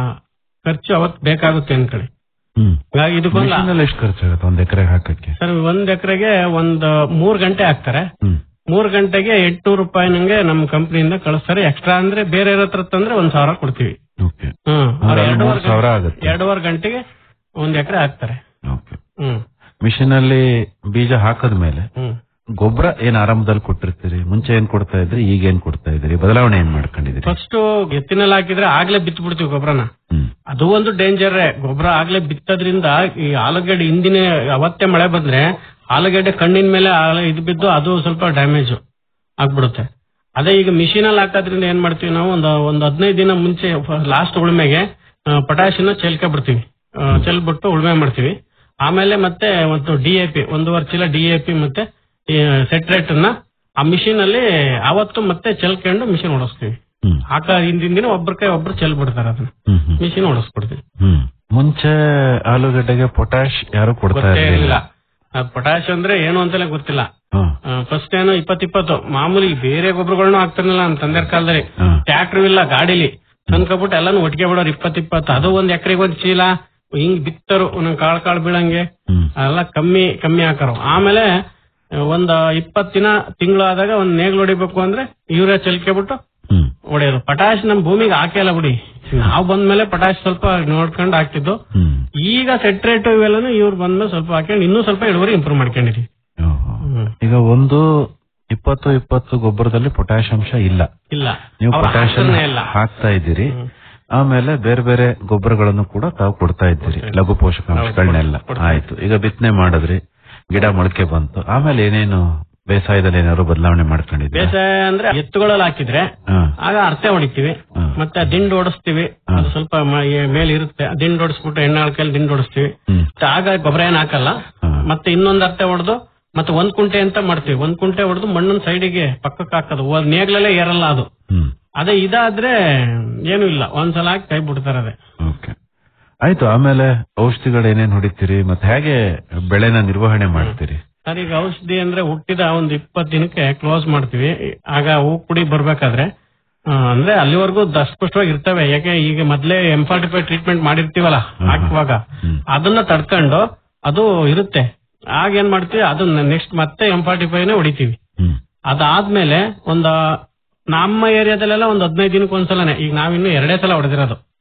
ಖರ್ಚು ಅವತ್ ಬೇಕಾಗುತ್ತೆ ಅನ್ಕೊಳ್ಳಿ ಹ್ಮ್ ಹಾಗಾಗಿ ಇದಕ್ಕೊಂದು ಮಿಷಿನ್ ಅಲ್ಲಿ ಎಷ್ಟು ಖರ್ಚಾಗುತ್ತೆ ಒಂದ್ ಎಕರೆ ಹಾಕಕ್ಕೆ ಸರ್ ಒಂದ್ ಎಕರೆಗೆ ಒಂದ್ ಮೂರ್ ಗಂಟೆ ಹಾಕ್ತಾರೆ ಹ್ಮ್ ಮೂರ್ ಗಂಟೆಗೆ ಎಂಟ್ನೂರು ರೂಪಾಯಿ ನಂಗೆ ನಮ್ ಕಂಪನಿಯಿಂದ ಕಳಿಸ್ತಾರೆ ಎಕ್ಸ್ಟ್ರಾ ಅಂದ್ರೆ ಬೇರೆ ಹತ್ರ ತಂದ್ರೆ ಒಂದ್ ಸಾವಿರ ಕೊಡ್ತೀವಿ ಓಕೆ ಹ್ಮ್ ಅವ್ರು ಅಂದ್ರೆ ಎರಡೂವರೆ ಮೂರ್ ಸಾವಿರ ಗಂಟೆ- ಆಗುತ್ತೆ. ಎರಡೂವರೆ ಗಂಟೆಗೆ ಒಂದ್ ಎಕರೆ ಹಾಕ್ತಾರೆ ಓಕೆ ಹ್ಮ್ ಮಿಷಿನ್ ಅಲ್ಲಿ ಬೀಜ ಹಾಕದ್ಮೇಲೆ ಹ್ಮ್ ಗೊಬ್ಬರ ಏನ್ ಆರಂಭದಲ್ಲಿ ಕೊಟ್ಟಿರ್ತೀರಿ ಮುಂಚೆ ಏನ್ ಕೊಡ್ತಾ ಇದ್ರಿ ಈಗ ಏನ್ ಕೊಡ್ತಾ ಇದ್ರಿ ಬದಲಾವಣೆ ಏನ್ ಮಾಡ್ಕೊಂಡಿದ್ರಿ ಫಸ್ಟ್ ಎತ್ತಿನಲ್ಲಿ ಹಾಕಿದ್ರೆ ಆಗ್ಲೇ ಬಿತ್ತು ಬಿಡ್ತೀವಿ ಗೊಬ್ಬರನ ಹ್ಮ್ ಅದು ಒಂದು ಡೇಂಜರ್ ಗೊಬ್ಬರ ಆಗ್ಲೇ ಬಿತ್ತದ್ರಿಂದ ಈ ಆಲೂಗಡ್ಡೆ ಹಿಂದಿನ ಅವತ್ತೇ ಮಳೆ ಬಂದ್ರೆ ಆಲೂಗಡ್ಡೆ ಕಣ್ಣಿನ ಮೇಲೆ ಆಲ- ಇದು ಬಿದ್ದು ಅದು ಸ್ವಲ್ಪ ಡ್ಯಾಮೇಜ್ ಆಗ್ಬಿಡುತ್ತೆ ಅದೇ ಈಗ ಮಿಷಿನ್ ಅಲ್ಲಿ ಹಾಕೋದ್ರಿಂದ ಏನ್ ಮಾಡ್ತೀವಿ ನಾವು ಒಂದು ಒಂದು ಹದಿನೈದು ದಿನ ಮುಂಚೆ ಲಾಸ್ಟ್ ಉಳುಮೆಗೆ ಪೊಟ್ಯಾಶಿನ ಚೆಲ್ಕೆ ಬಿಡ್ತೀವಿ ಆ, ಚೆಲ್ಬಿಟ್ಟು ಉಳುಮೆ ಮಾಡ್ತೀವಿ ಆಮೇಲೆ ಮತ್ತೆ ಒಂದು ಡಿ ಎ ಪಿ ಒಂದೂವರೆ ಚೀಲ ಡಿ ಎ ಪಿ ಮತ್ತೆ ಸೆಟ್ರೇಟ್ ಅನ್ನ ಆ ಮಿಷಿನ್ ಅಲ್ಲಿ ಅವತ್ತು ಮತ್ತೆ ಚೆಲ್ಕೊಂಡು ಮಿಷಿನ್ ಓಡಿಸ್ತೀವಿ ಹ್ಮ್ ಹಾಕ ಹಿಂದಿನ ದಿನ ಒಬ್ರ ಕೈ ಒಬ್ರು ಚೆಲ್ ಬಿಡ್ತಾರೆ ಅದನ್ನ ಹ್ಮ್ ಹ್ಮ್ ಮಿಷಿನ್ ಓಡಿಸ್ಬಿಡ್ತೀವಿ ಹ್ಮ್ ಮುಂಚೆ ಆಲೂಗಡ್ಡೆಗೆ ಪೊಟ್ಯಾಶ್ ಯಾರು ಕೊಡ್ತಾ ಗೊತ್ತೇ ಇರಲಿಲ್ಲ ಇಲ್ಲ ಪೊಟ್ಯಾಶ್ ಅಂದ್ರೆ ಏನು ಅಂತಾನೆ ಗೊತ್ತಿಲ್ಲ ಹಾ ಫಸ್ಟ್ ಏನು ಇಪ್ಪತ್ ಇಪ್ಪತ್ತು ಮಾಮೂಲಿ ಬೇರೆ ಗೊಬ್ಬರಗಳನ್ನ ಹಾಕ್ತಿರ್ಲಿಲ್ಲ ನಮ್ಮ ತಂದೆ ಕಾಲದಲ್ಲಿ ಹಾ. ಟ್ರ್ಯಾಕ್ಟರ್ ಇಲ್ಲ ಗಾಡಿಲಿ ತಂದ್ಕೊಬಿಟ್ಟು ಎಲ್ಲಾನು ಒಟ್ಟಿಗೆ ಬಿಡೋರು ಇಪ್ಪತ್ ಇಪ್ಪತ್ತು ಅದು ಒಂದ್ ಎಕರೆಗೆ ಒಂದ್ ಚೀಲ ಹಿಂಗ್ ಬಿತ್ತರು ಒಂದೊಂದ್ ಕಾಳ್ ಕಾಳ್ ಬೀಳಂಗೆ ಹ್ಮ್ ಎಲ್ಲ ಕಮ್ಮಿ ಕಮ್ಮಿ ಹಾಕರು ಆಮೇಲೆ ಒಂದ್ ಇಪ್ಪತ್ ದಿನ ತಿಂಗಳು ಆದಾಗ ಒಂದ್ ನೇಗ್ಲು ಹೊಡಿಬೇಕು ಅಂದ್ರೆ ಯೂರಿಯಾ ಚೆಲ್ಕೆಬಿಟ್ಟು ಹ್ಮ್ ಹೊಡೆಯೋದು ಪಟಾಶ್ ನಮ್ ಭೂಮಿಗೆ ಹಾಕಿಲ್ಲ ಬಿಡಿ ನಾವು ಬಂದ್ಮೇಲೆ ಪಟಾಶ್ ಸ್ವಲ್ಪ ನೋಡ್ಕೊಂಡು ಹಾಕ್ತಿದ್ದು ಹ್ಮ್ ಈಗ ಸೆಟ್ರೇಟ್ ಇವೆಲ್ಲನು ಇವ್ರು ಬಂದ್ಮೇಲೆ ಸ್ವಲ್ಪ ಹಾಕೊಂಡು ಇನ್ನೂ ಸ್ವಲ್ಪ ಇಳುವರಿ ಇಂಪ್ರೂವ್ ಮಾಡ್ಕೊಂಡಿದೀವಿ ಓಹೋ. ಹ್ಮ್. ಈಗ ಒಂದು ಇಪ್ಪತ್ತು ಇಪ್ಪತ್ತು ಗೊಬ್ಬರದಲ್ಲಿ ಪೊಟ್ಯಾಶ್ ಅಂಶ ಇಲ್ಲ ಇಲ್ಲ ನೀವು ಅವ್ರು ಪೊಟ್ಯಾಶ್ ಹಾಕ್ತಾನೆ ಇಲ್ಲ ಹಾಕ್ತಾ ಇದ್ದೀರಿ ಹ್ಮ್. ಆಮೇಲೆ ಬೇರೆ ಬೇರೆ ಗೊಬ್ಬರಗಳನ್ನು ಕೂಡ ತಾವು ಕೊಡ್ತಾ ಇದ್ದೀರಿ ಲಘು ಪೋಷಕಾಂಶಗಳನ್ನೆಲ್ಲ ಹೌದು, ಕೊಡ್ತಾ ಆಯ್ತು ಈಗ ಬಿತ್ತನೆ ಮಾಡಿದ್ರಿ ಗಿಡ ಮೊಳಕೆ ಬಂತು ಆಮೇಲೆ ಏನೇನು ಬೇಸಾಯದಲ್ಲಿ ಏನಾದ್ರು ಬದಲಾವಣೆ ಮಾಡ್ಕೊಂಡಿದ್ದೀರಾ ಬೇಸಾಯ ಅಂದ್ರೆ ಎತ್ತುಗಳಲ್ಲಿ ಹಾಕಿದ್ರೆ ಹಾ. ಆಗ ಅರ್ತೆ ಹೊಡಿತೀವಿ ಹಾ. ಮತ್ತೆ ಆ ದಿಂಡು ಓಡಿಸ್ತೀವಿ ಹಾ. ಅದು ಸ್ವಲ್ಪ ಮ- ಏ- ಮೇಲೆ ಇರುತ್ತೆ ಆ ದಿಂಡು ಓಡಿಸ್ಬಿಟ್ಟು ಎಣ್ಣೆ ಕೈಲಿ ದಿಂಡು ಓಡಿಸ್ತೀವಿ ಹ್ಮ್ ಮತ್ತೆ ಆಗ ಗೊಬ್ಬರ ಏನ್ ಹಾಕಲ್ಲ ಹಾ. ಮತ್ತೆ ಇನ್ನೊಂದ್ ಅರ್ತೆ ಹೊಡೆದು ಮತ್ತೆ ಒಂದ್ ಕುಂಟೆ ಅಂತ ಮಾಡ್ತೀವಿ ಒಂದ್ ಕುಂಟೆ ಹೊಡೆದು ಮಣ್ಣನ್ ಸೈಡಿಗೆ ಪಕ್ಕಕ್ಕೆ ಹಾಕೋದು ಒಂದ್ ನೇಗ್ಲಲ್ಲೇ ಏರಲ್ಲ ಅದು ಹ್ಮ್ ಅದೇ ಇದಾದ್ರೆ ಏನು ಇಲ್ಲ ಒಂದ್ಸಲ ಹಾಕಿ ಕೈ ಬಿಡ್ತಾರೆ ಅದೇ ಓಕೆ ಆಯ್ತು ಆಮೇಲೆ ಔಷಧಿಗಳು ಏನೇನ್ ಹೊಡಿತೀರಿ ಮತ್ತೆ ಹೇಗೆ ಬೆಳೆನ ನಿರ್ವಹಣೆ ಮಾಡ್ತೀರಿ ಸರ್ ಈಗ ಔಷಧಿ ಅಂದ್ರೆ ಹುಟ್ಟಿದ ಒಂದ್ ಇಪ್ಪತ್ ದಿನಕ್ಕೆ ಕ್ಲೋಸ್ ಮಾಡ್ತೀವಿ ಆಗ ಹೂ ಕುಡಿ ಬರ್ಬೇಕಾದ್ರೆ ಆ, ಅಂದ್ರೆ ಅಲ್ಲಿವರೆಗೂ ಸ್ಪಷ್ಟವಾಗಿ ಇರ್ತವೆ ಯಾಕೆ ಈಗ ಮೊದ್ಲೇ ಎಂ ಫಾರ್ಟಿ ಫೈವ್ ಟ್ರೀಟ್ಮೆಂಟ್ ಮಾಡಿರ್ತೀವಲ್ಲ ಹಾಕುವಾಗ ಹ್ಮ್. ಅದನ್ನ ತಡ್ಕೊಂಡು ಅದು ಇರುತ್ತೆ ಆಗ ಏನ್ ಮಾಡ್ತೀವಿ ಅದನ್ನ ನೆಕ್ಸ್ಟ್ ಮತ್ತೆ ಎಂ ಫಾರ್ಟಿ ಫೈವ್ ನೇ ಹೊಡಿತೀವಿ ಹ್ಮ್ ಅದಾದ್ಮೇಲೆ ಒಂದ ನಮ್ಮ ಏರಿಯಾದಲ್ಲೆಲ್ಲ ಒಂದ್ ಹದಿನೈದು ದಿನಕ್ಕೆ ಒಂದ್ಸಲನೇ ಈಗ ನಾವಿನ್ನು ಎರಡೇ ಸಲ ಹೊಡೆದಿರೋದು ಹ್ಮ್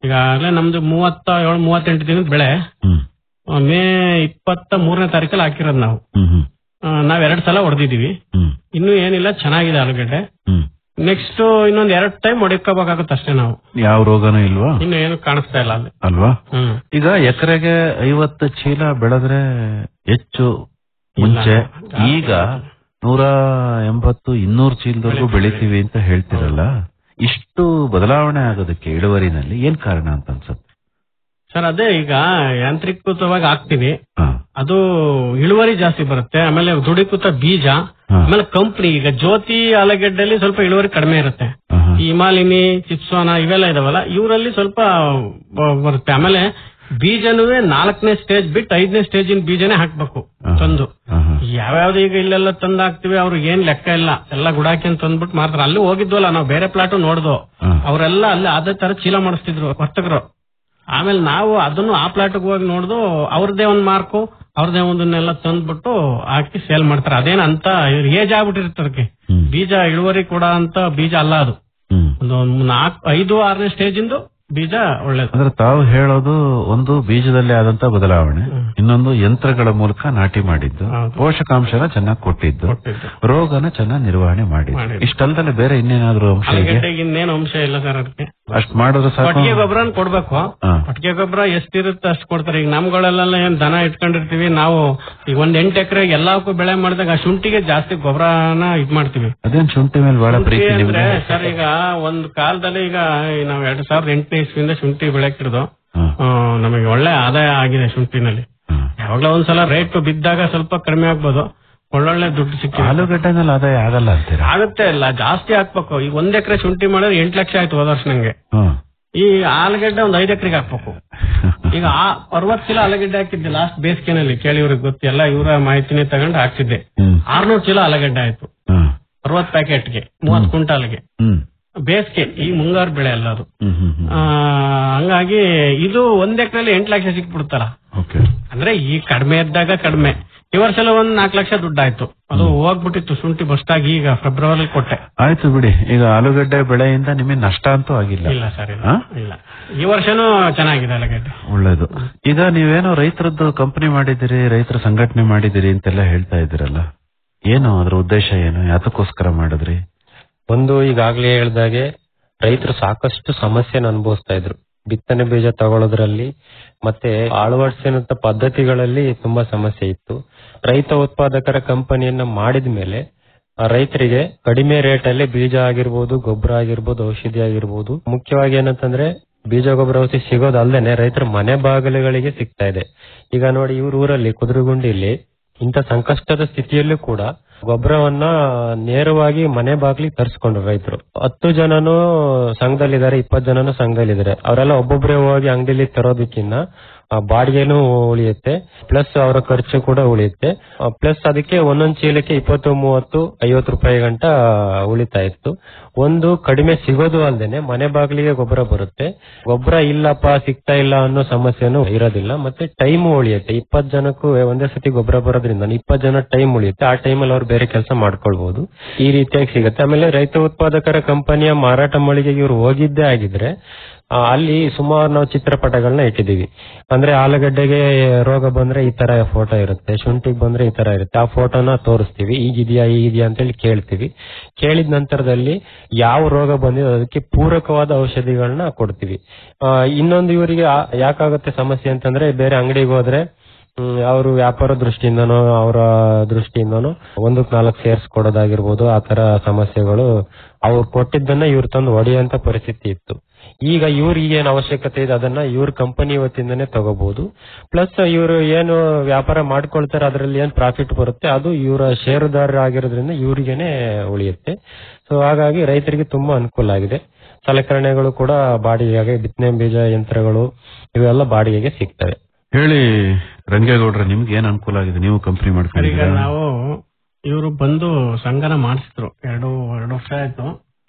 ಈಗಾಗಲೇ ನಮ್ದು ಮೂವತ್ತ ಏಳು ಮೂವತ್ತೆಂಟು ದಿನದ ಬೆಳೆ ಹ್ಮ್ ಆ, ಮೇ ಇಪ್ಪತ್ತ ಮೂರನೇ ತಾರೀಕಲ್ಲಿ ಹಾಕಿರೋದು ನಾವು ಹ್ಮ್ ಹ್ಮ್ ಆ, ನಾವ್ ಎರಡ್ ಸಲ ಹೊಡೆದಿದೀವಿ ಹ್ಮ್ ಇನ್ನೂ ಏನಿಲ್ಲ ಚೆನ್ನಾಗಿದೆ ಆಲೂಗಡ್ಡೆ ಹ್ಮ್ ನೆಕ್ಸ್ಟ್ ಇನ್ನೊಂದ್ ಎರಡ್ ಟೈಮ್ ಹೊಡಿಕೋಬೇಕಾಗುತ್ತೆ ಅಷ್ಟೇ ನಾವು ಯಾವ ರೋಗನೂ ಇಲ್ವಾ ಇನ್ನು ಏನು ಕಾಣಿಸ್ತಾ ಇಲ್ಲ ಅಲ್ಲಿ ಅಲ್ವಾ ಹ್ಮ್ ಈಗ ಎಕರೆಗೆ ಐವತ್ತು ಚೀಲ ಬೆಳೆದ್ರೆ ಹೆಚ್ಚು ಮುಂಚೆ ಇಲ್ಲ. ಈಗ ನೂರ ಎಂಬತ್ತು ಇನ್ನೂರು ಚೀಲದವರೆಗೂ ಬೆಳಿತೀವಿ ಅಂತ ಹೇಳ್ತಿರಲ್ಲ ಇಷ್ಟು ಬದಲಾವಣೆ ಆಗೋದಕ್ಕೆ ಇಳುವರಿನಲ್ಲಿ ಏನ್ ಕಾರಣ ಅಂತ ಅನ್ಸುತ್ತೆ ಸರ್ ಅದೇ ಈಗ ಯಾಂತ್ರೀಕೃತವಾಗಿ ಹಾಕ್ತಿವಿ ಹಾ, ಅದು ಇಳುವರಿ ಜಾಸ್ತಿ ಬರುತ್ತೆ ಆಮೇಲೆ ದುಡಿಕೃತ ಬೀಜ ಹಾ, ಆಮೇಲೆ ಕಂಪ್ನಿ ಈಗ ಜ್ಯೋತಿ ಆಲೂಗೆಡ್ಡೆಲಿ ಸ್ವಲ್ಪ ಇಳುವರಿ ಕಡಿಮೆ ಇರುತ್ತೆ ಹಾ, ಹಾ. ಈ ಹಿಮಾಲಿನಿ ಚಿಪ್ಸೋನ ಇವೆಲ್ಲ ಇದಾವಲ್ಲ ಇವರಲ್ಲಿ ಸ್ವಲ್ಪ ಬ- ಬರುತ್ತೆ ಆಮೇಲೆ ಬೀಜನೂ ನಾಲ್ಕನೇ ಸ್ಟೇಜ್ ಬಿಟ್ಟು ಐದನೇ ಸ್ಟೇಜಿನ ಬೀಜನೇ ಹಾಕ್ಬೇಕು ಹಾ. ತಂದು ಹಾ, ಹಾ. ಯಾವ್ಯಾವ್ದು ಈಗ ಇಲ್ಲೆಲ್ಲ ತಂದು ಹಾಕ್ತಿವಿ ಅವ್ರಿಗೆ ಏನ್ ಲೆಕ್ಕ ಇಲ್ಲ ಎಲ್ಲ ಗುಡಾಕಿ ಅಂತ ತಂದ್ಬಿಟ್ಟು ಮಾಡ್ತಾರೆ ಅಲ್ಲಿ ಹೋಗಿದ್ವಲ್ಲ ನಾವು ಬೇರೆ ಪ್ಲಾಟ್ ನೋಡ್ದು ಹಾ. ಅವರೆಲ್ಲ ಅಲ್ಲಿ ಅದೇ ತರ ಚೀಲ ಮಾಡಿಸ್ತಿದ್ರು ವರ್ತಕರು ಆಮೇಲೆ ನಾವು ಅದನ್ನು ಆ ಪ್ಲಾಟ್ಗೆ ಹೋಗಿ ನೋಡ್ದು ಅವ್ರದೇ ಒಂದ್ ಮಾರ್ಕು ಅವ್ರದೇ ಒಂದನ್ನೆಲ್ಲ ತಂದ್ಬಿಟ್ಟು ಹಾಕಿ ಸೇಲ್ ಮಾಡ್ತಾರೆ ಅದೇನ ಅಂತ ಏಜ್ ಆಗ್ಬಿಟ್ಟಿರುತ್ತೆ ಅದಕ್ಕೆ ಹ್ಮ್. ಬೀಜ ಇಳುವರಿ ಕೊಡ ಅಂತ ಬೀಜ ಅಲ್ಲ ಅದು ಹ್ಮ್. ಒಂದು ನಾಲ್ಕು ಐದು ಆರನೇ ಸ್ಟೇಜ್ ಇಂದು ಬೀಜ ಒಳ್ಳೇದು ಅಂದ್ರೆ ತಾವು ಹೇಳೋದು ಒಂದು ಬೀಜದಲ್ಲಿ ಆದಂತ ಬದಲಾವಣೆ ಹ್ಮ್. ಇನ್ನೊಂದು ಯಂತ್ರಗಳ ಮೂಲಕ ನಾಟಿ ಮಾಡಿದ್ದು ಹೌದು. ಪೋಷಕಾಂಶನ ಚೆನ್ನಾಗಿ ಕೊಟ್ಟಿದ್ದು ಕೊಟ್ಟಿದ್ದು. ರೋಗನ ಚೆನ್ನಾಗಿ ನಿರ್ವಹಣೆ ಮಾಡಿದ್ದು ಮಾಡಿದ್ದು. ಇಷ್ಟಲ್ದಲೆ ಬೇರೆ ಇನ್ನೇನಾದ್ರೂ ಅಂಶ ಇದೆ ಆಲೂಗಡ್ಡೆಗೆ ಇನ್ನೇನು ಅಂಶ ಇಲ್ಲ ಸರ್ ಅದಕ್ಕೆ ಅಷ್ಟ್ ಮಾಡಿದ್ರೆ ಸಾಕು ಕೊಟ್ಟಿಗೆ ಗೊಬ್ಬರ ಕೊಡ್ಬೇಕು ಹಾ. ಕೊಟ್ಟಿಗೆ ಗೊಬ್ಬರ ಎಷ್ಟಿರುತ್ತೆ ಅಷ್ಟು ಕೊಡ್ತಾರೆ ಈಗ ನಮ್ಗಳೆಲ್ಲ ಏನ್ ದನ ಇಟ್ಕೊಂಡಿರ್ತೀವಿ ನಾವು ಈಗ ಒಂದ್ ಎಂಟು ಎಕರೆ ಎಲ್ಲಕ್ಕೂ ಬೆಳೆ ಮಾಡಿದಾಗ ಆ ಶುಂಠಿಗೆ ಜಾಸ್ತಿ ಗೊಬ್ಬರನ ಇದ್ ಮಾಡ್ತೀವಿ ಅದೇನ್ ಶುಂಠಿ ಮೇಲೆ ಬಹಳ ಶುಂಠಿ ಪ್ರೀತಿ ಅಂದ್ರೆ ನಿಮ್ಗೆ ಸರ್ ಈಗ ಒಂದ್ ಕಾಲದಲ್ಲಿ ಈಗ ನಾವ್ ಎರಡ್ ಸಾವಿರದ ಎಂಟನೇ ಇಸ್ವಿಯಿಂದ ಶುಂಠಿ ಬೆಳೆಕ್ ಹಿಡಿದು ಹ್ಮ್. ನಮಗೆ ಒಳ್ಳೆ ಆದಾಯ ಆಗಿದೆ ಶುಂಠಿನಲ್ಲಿ ಹ್ಮ್. ಯಾವಾಗ್ಲೋ ಒಂದ್ಸಲ ರೇಟ್ ಬಿದ್ದಾಗ ಸ್ವಲ್ಪ ಕಡಿಮೆ ಆಗ್ಬೋದು ಒಳ್ಳೊಳ್ಳೆ ದುಡ್ಡು ಸಿಕ್ಕಿದೆ ಆಲೂಗಡ್ಡೆನಲ್ಲಿ ಆದಾಯ ಆಗಲ್ಲ ಅಂತೀರಾ ಆಗುತ್ತೆ ಇಲ್ಲ ಜಾಸ್ತಿ ಹಾಕ್ಬೇಕು ಈಗ ಒಂದ್ ಎಕರೆ ಶುಂಠಿ ಮಾಡಿದ್ರೆ ಎಂಟ್ ಲಕ್ಷ ಆಯ್ತು ಹೋದ ವರ್ಷ ನಂಗೆ ಹ್ಮ್. ಈ ಆಲೂಗಡ್ಡೆ ಒಂದ್ ಐದ್ ಎಕರೆಗೆ ಹಾಕ್ಬೇಕು ಈಗ ಆ ಅರವತ್ ಚೀಲ ಆಲೂಗಡ್ಡೆ ಹಾಕಿದ್ದೆ ಲಾಸ್ಟ್ ಬೇಸಿಗೆನಲ್ಲಿ ಕೇಳಿ ಇವ್ರಿಗೆ ಗೊತ್ತಿಲ್ಲ ಇವರ ಮಾಹಿತಿನೇ ತಗೊಂಡು ಹಾಕ್ಸಿದ್ದೆ ಹ್ಮ್. ಆರ್ನೂರು ಚೀಲ ಆಲೂಗಡ್ಡೆ ಆಯ್ತು ಹ್ಮ್. ಅರವತ್ ಪ್ಯಾಕೆಟ್ಗೆ ಮೂವತ್ ಕ್ವಿಂಟಾಲ್ಗೆ ಹ್ಮ್. ಬೇಸಿಗೆ ಈ ಮುಂಗಾರು ಬೆಳೆ ಅಲ್ಲ ಅದು ಹ್ಮ್. ಹ್ಮ್. ಹ್ಮ್. ಆ, ಹಂಗಾಗಿ ಇದು ಒಂದ್ ಎಕರೆಲಿ ಎಂಟ್ ಲಕ್ಷ ಸಿಕ್ಬಿಡ್ತಾರ ಓಕೆ ಅಂದ್ರೆ ಈ ಕಡಿಮೆ ಇದ್ದಾಗ ಕಡಿಮೆ ಈ ವರ್ಷ ಎಲ್ಲ ಒಂದ್ ನಾಲ್ಕು ಲಕ್ಷ ದುಡ್ಡಾಯ್ತು ಅದು ಹೋಗ್ಬಿಟ್ಟಿತ್ತು ಶುಂಠಿ ಬಸ್ಟಾಗಿ ಈಗ ಫೆಬ್ರವರಿ ಕೊಟ್ಟೆ ಆಯ್ತು ಬಿಡಿ ಈಗ ಆಲೂಗಡ್ಡೆ ಬೆಳೆಯಿಂದ ನಿಮಗೆ ನಷ್ಟ ಅಂತೂ ಆಗಿಲ್ಲ ಇಲ್ಲ ಸರ್ ಇಲ್ಲ ಹಾ? ಇಲ್ಲ ಈ ವರ್ಷನೂ ಚೆನ್ನಾಗಿದೆ ಆಲೂಗಡ್ಡೆ ಒಳ್ಳೇದು ಈಗ ನೀವೇನೋ ರೈತರದ್ದು ಕಂಪನಿ ಮಾಡಿದಿರಿ ರೈತರ ಸಂಘಟನೆ ಮಾಡಿದಿರಿ ಅಂತೆಲ್ಲ ಹೇಳ್ತಾ ಇದ್ದೀರಲ್ಲ ಏನು ಅದ್ರ ಉದ್ದೇಶ ಏನು ಯಾತಕ್ಕೋಸ್ಕರ ಮಾಡಿದ್ರಿ ಒಂದು ಈಗಾಗಲೇ ಹೇಳ್ದಾಗೆ ರೈತರು ಸಾಕಷ್ಟು ಸಮಸ್ಯೆನ ಅನುಭವಿಸ್ತಾ ಇದ್ರು ಬಿತ್ತನೆ ಬೀಜ ತಗೊಳ್ಳೋದ್ರಲ್ಲಿ ಮತ್ತೆ ಅಳವಡಿಸಿದಂತ ಪದ್ಧತಿಗಳಲ್ಲಿ ತುಂಬಾ ಸಮಸ್ಯೆ ಇತ್ತು ರೈತ ಉತ್ಪಾದಕರ ಕಂಪನಿಯನ್ನ ಮಾಡಿದ ಮೇಲೆ ರೈತರಿಗೆ ಕಡಿಮೆ ರೇಟ್ ಅಲ್ಲಿ ಬೀಜ ಆಗಿರ್ಬೋದು ಗೊಬ್ಬರ ಆಗಿರ್ಬೋದು ಔಷಧಿ ಆಗಿರ್ಬೋದು ಮುಖ್ಯವಾಗಿ ಏನಂತಂದ್ರೆ ಬೀಜ ಗೊಬ್ಬರ ಔಷಧಿ ಸಿಗೋದಲ್ದೇನೆ ರೈತರ ಮನೆ ಬಾಗಿಲುಗಳಿಗೆ ಸಿಗ್ತಾ ಇದೆ ಈಗ ನೋಡಿ ಇವ್ರ ಊರಲ್ಲಿ ಕುದುರೆಗುಂಡಿಲಿ ಇಂಥ ಸಂಕಷ್ಟದ ಸ್ಥಿತಿಯಲ್ಲೂ ಕೂಡ ಗೊಬ್ಬರವನ್ನ ನೇರವಾಗಿ ಮನೆ ಬಾಗಿಲಿಗೆ ತರಿಸ್ಕೊಂಡ್ರು ರೈತರು ಹತ್ತು ಜನನು ಸಂಘದಲ್ಲಿದ್ದಾರೆ ಇಪ್ಪತ್ತು ಜನನು ಸಂಘದಲ್ಲಿದ್ದಾರೆ ಅವರೆಲ್ಲ ಒಬ್ಬೊಬ್ಬರೇ ಹೋಗಿ ಅಂಗಡಿಲಿ ತರೋದಕ್ಕಿಂತ ಆ, ಬಾಡಿಗೆನೂ ಉಳಿಯುತ್ತೆ ಪ್ಲಸ್ ಅವರ ಖರ್ಚು ಕೂಡ ಉಳಿಯುತ್ತೆ ಪ್ಲಸ್ ಅದಕ್ಕೆ ಒಂದೊಂದ್ ಚೀಲಕ್ಕೆ ಇಪ್ಪತ್ತು ಮೂವತ್ತು ಐವತ್ತು ರೂಪಾಯಿ ಗಂಟ ಉಳಿತಾ ಇತ್ತು ಒಂದು ಕಡಿಮೆ ಸಿಗೋದು ಅಲ್ದೇನೆ ಮನೆ ಬಾಗಿಲಿಗೆ ಗೊಬ್ಬರ ಬರುತ್ತೆ ಗೊಬ್ಬರ ಇಲ್ಲಪ್ಪ ಸಿಗ್ತಾ ಇಲ್ಲ ಅನ್ನೋ ಸಮಸ್ಯೆನೂ ಇರೋದಿಲ್ಲ ಮತ್ತೆ ಟೈಮ್ ಉಳಿಯುತ್ತೆ ಇಪ್ಪತ್ತು ಜನಕ್ಕೂ ಒಂದೇ ಸತಿ ಗೊಬ್ಬರ ಬರೋದ್ರಿಂದ ಇಪ್ಪತ್ತು ಜನ ಟೈಮ್ ಉಳಿಯುತ್ತೆ ಆ ಟೈಮಲ್ಲಿ ಅವ್ರು ಬೇರೆ ಕೆಲಸ ಮಾಡ್ಕೊಳ್ಬಹುದು ಈ ರೀತಿಯಾಗಿ ಸಿಗುತ್ತೆ ಆಮೇಲೆ ರೈತ ಉತ್ಪಾದಕರ ಕಂಪನಿಯ ಮಾರಾಟ ಮಳಿಗೆಗೆ ಇವ್ರು ಹೋಗಿದ್ದೇ ಆಗಿದ್ರೆ ಆ, ಅಲ್ಲಿ ಸುಮಾರು ನಾವು ಚಿತ್ರಪಟಗಳನ್ನ ಇಟ್ಟಿದೀವಿ ಅಂದ್ರೆ ಆಲೂಗಡ್ಡೆಗೆ ರೋಗ ಬಂದ್ರೆ ಈ ತರ ಫೋಟೋ ಇರುತ್ತೆ ಶುಂಠಿಗೆ ಬಂದ್ರೆ ಈ ತರ ಇರುತ್ತೆ ಆ ಫೋಟೋನ ತೋರಿಸ್ತೀವಿ ಈಗಿದೆಯಾ ಈಗಿದೆಯಾ ಅಂತೇಳಿ ಕೇಳ್ತೀವಿ ಕೇಳಿದ ನಂತರದಲ್ಲಿ ಯಾವ ರೋಗ ಬಂದಿದೆ ಅದಕ್ಕೆ ಪೂರಕವಾದ ಔಷಧಿಗಳನ್ನ ಕೊಡ್ತೀವಿ ಆ, ಇನ್ನೊಂದು ಇವರಿಗೆ ಆ- ಯಾಕಾಗುತ್ತೆ ಸಮಸ್ಯೆ ಅಂತಂದ್ರೆ ಬೇರೆ ಅಂಗಡಿಗೆ ಹೋದ್ರೆ ಅವರು ವ್ಯಾಪಾರ ದೃಷ್ಟಿಯಿಂದನೋ ಅವರ ದೃಷ್ಟಿಯಿಂದನೋ ಒಂದಕ್ಕೆ ನಾಲ್ಕು ಸೇರ್ಸ್ ಕೊಡೋದಾಗಿರ್ಬೋದು ಆ ತರ ಸಮಸ್ಯೆಗಳು ಅವ್ರು ಕೊಟ್ಟಿದ್ದನ್ನ ಇವ್ರು ತಂದು ಹೊಡೆಯುವಂತ ಪರಿಸ್ಥಿತಿ ಇತ್ತು ಈಗ ಇವ್ರಿಗೆ ಏನ್ ಅವಶ್ಯಕತೆ ಇದೆ ಅದನ್ನ ಇವ್ರ ಕಂಪನಿ ವತಿಯಿಂದನೇ ತಗೋಬಹುದು ಪ್ಲಸ್ ಇವರು ಏನು ವ್ಯಾಪಾರ ಮಾಡ್ಕೊಳ್ತಾರೆ ಅದರಲ್ಲಿ ಏನ್ ಪ್ರಾಫಿಟ್ ಬರುತ್ತೆ ಅದು ಇವರ ಷೇರುದಾರ ಆಗಿರೋದ್ರಿಂದ ಇವ್ರಿಗೇನೆ ಉಳಿಯುತ್ತೆ ಸೊ ಹಾಗಾಗಿ ರೈತರಿಗೆ ತುಂಬಾ ಅನುಕೂಲ ಆಗಿದೆ ಸಲಕರಣೆಗಳು ಕೂಡ ಬಾಡಿಗೆಗೆ ಬಿತ್ತನೆ ಬೀಜ ಯಂತ್ರಗಳು ಇವೆಲ್ಲ ಬಾಡಿಗೆಗೆ ಸಿಗ್ತವೆ ಹೇಳಿ ರಂಗೇಗೌಡ್ರೆ ನಿಮ್ಗೆ ಏನ್ ಅನುಕೂಲ ಆಗಿದೆ ನೀವು ಕಂಪನಿ ಈಗ ಮಾಡ್ಕೊಂಡಿದ್ದೀರಾ ನಾವು ಇವರು ಬಂದು ಸಂಘನ ಮಾಡಿಸಿದ್ರು ಎರಡು ಎರಡು ವರ್ಷ ಆಯ್ತು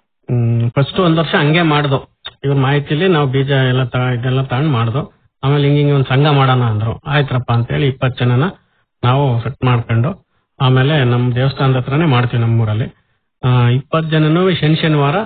ಫಸ್ಟ್ ಒಂದ್ ವರ್ಷ ಹಂಗೆ ಮಾಡ್ದು ಇವ್ರ ಮಾಹಿತಿಲಿ ನಾವು ಬೀಜ ಎಲ್ಲ ತ ಇದೆಲ್ಲ ತಗೊಂಡ್ ಮಾಡ್ದು ಆಮೇಲೆ ಹಿಂಗ ಹಿಂಗೆ ಒಂದ್ ಸಂಘ ಮಾಡೋಣ ಅಂದ್ರು ಆಯ್ತ್ರಪ್ಪ ಅಂತೇಳಿ ಇಪ್ಪತ್ತು ಜನನ ನಾವು ಸೆಟ್ ಮಾಡ್ಕೊಂಡು ಆಮೇಲೆ ನಮ್ ದೇವಸ್ಥಾನದ ಹತ್ರನೇ ಮಾಡ್ತೀವಿ ನಮ್ಮೂರಲ್ಲಿ ಇಪ್ಪತ್ತು ಜನನು ಶನಿ ಶನಿವಾರ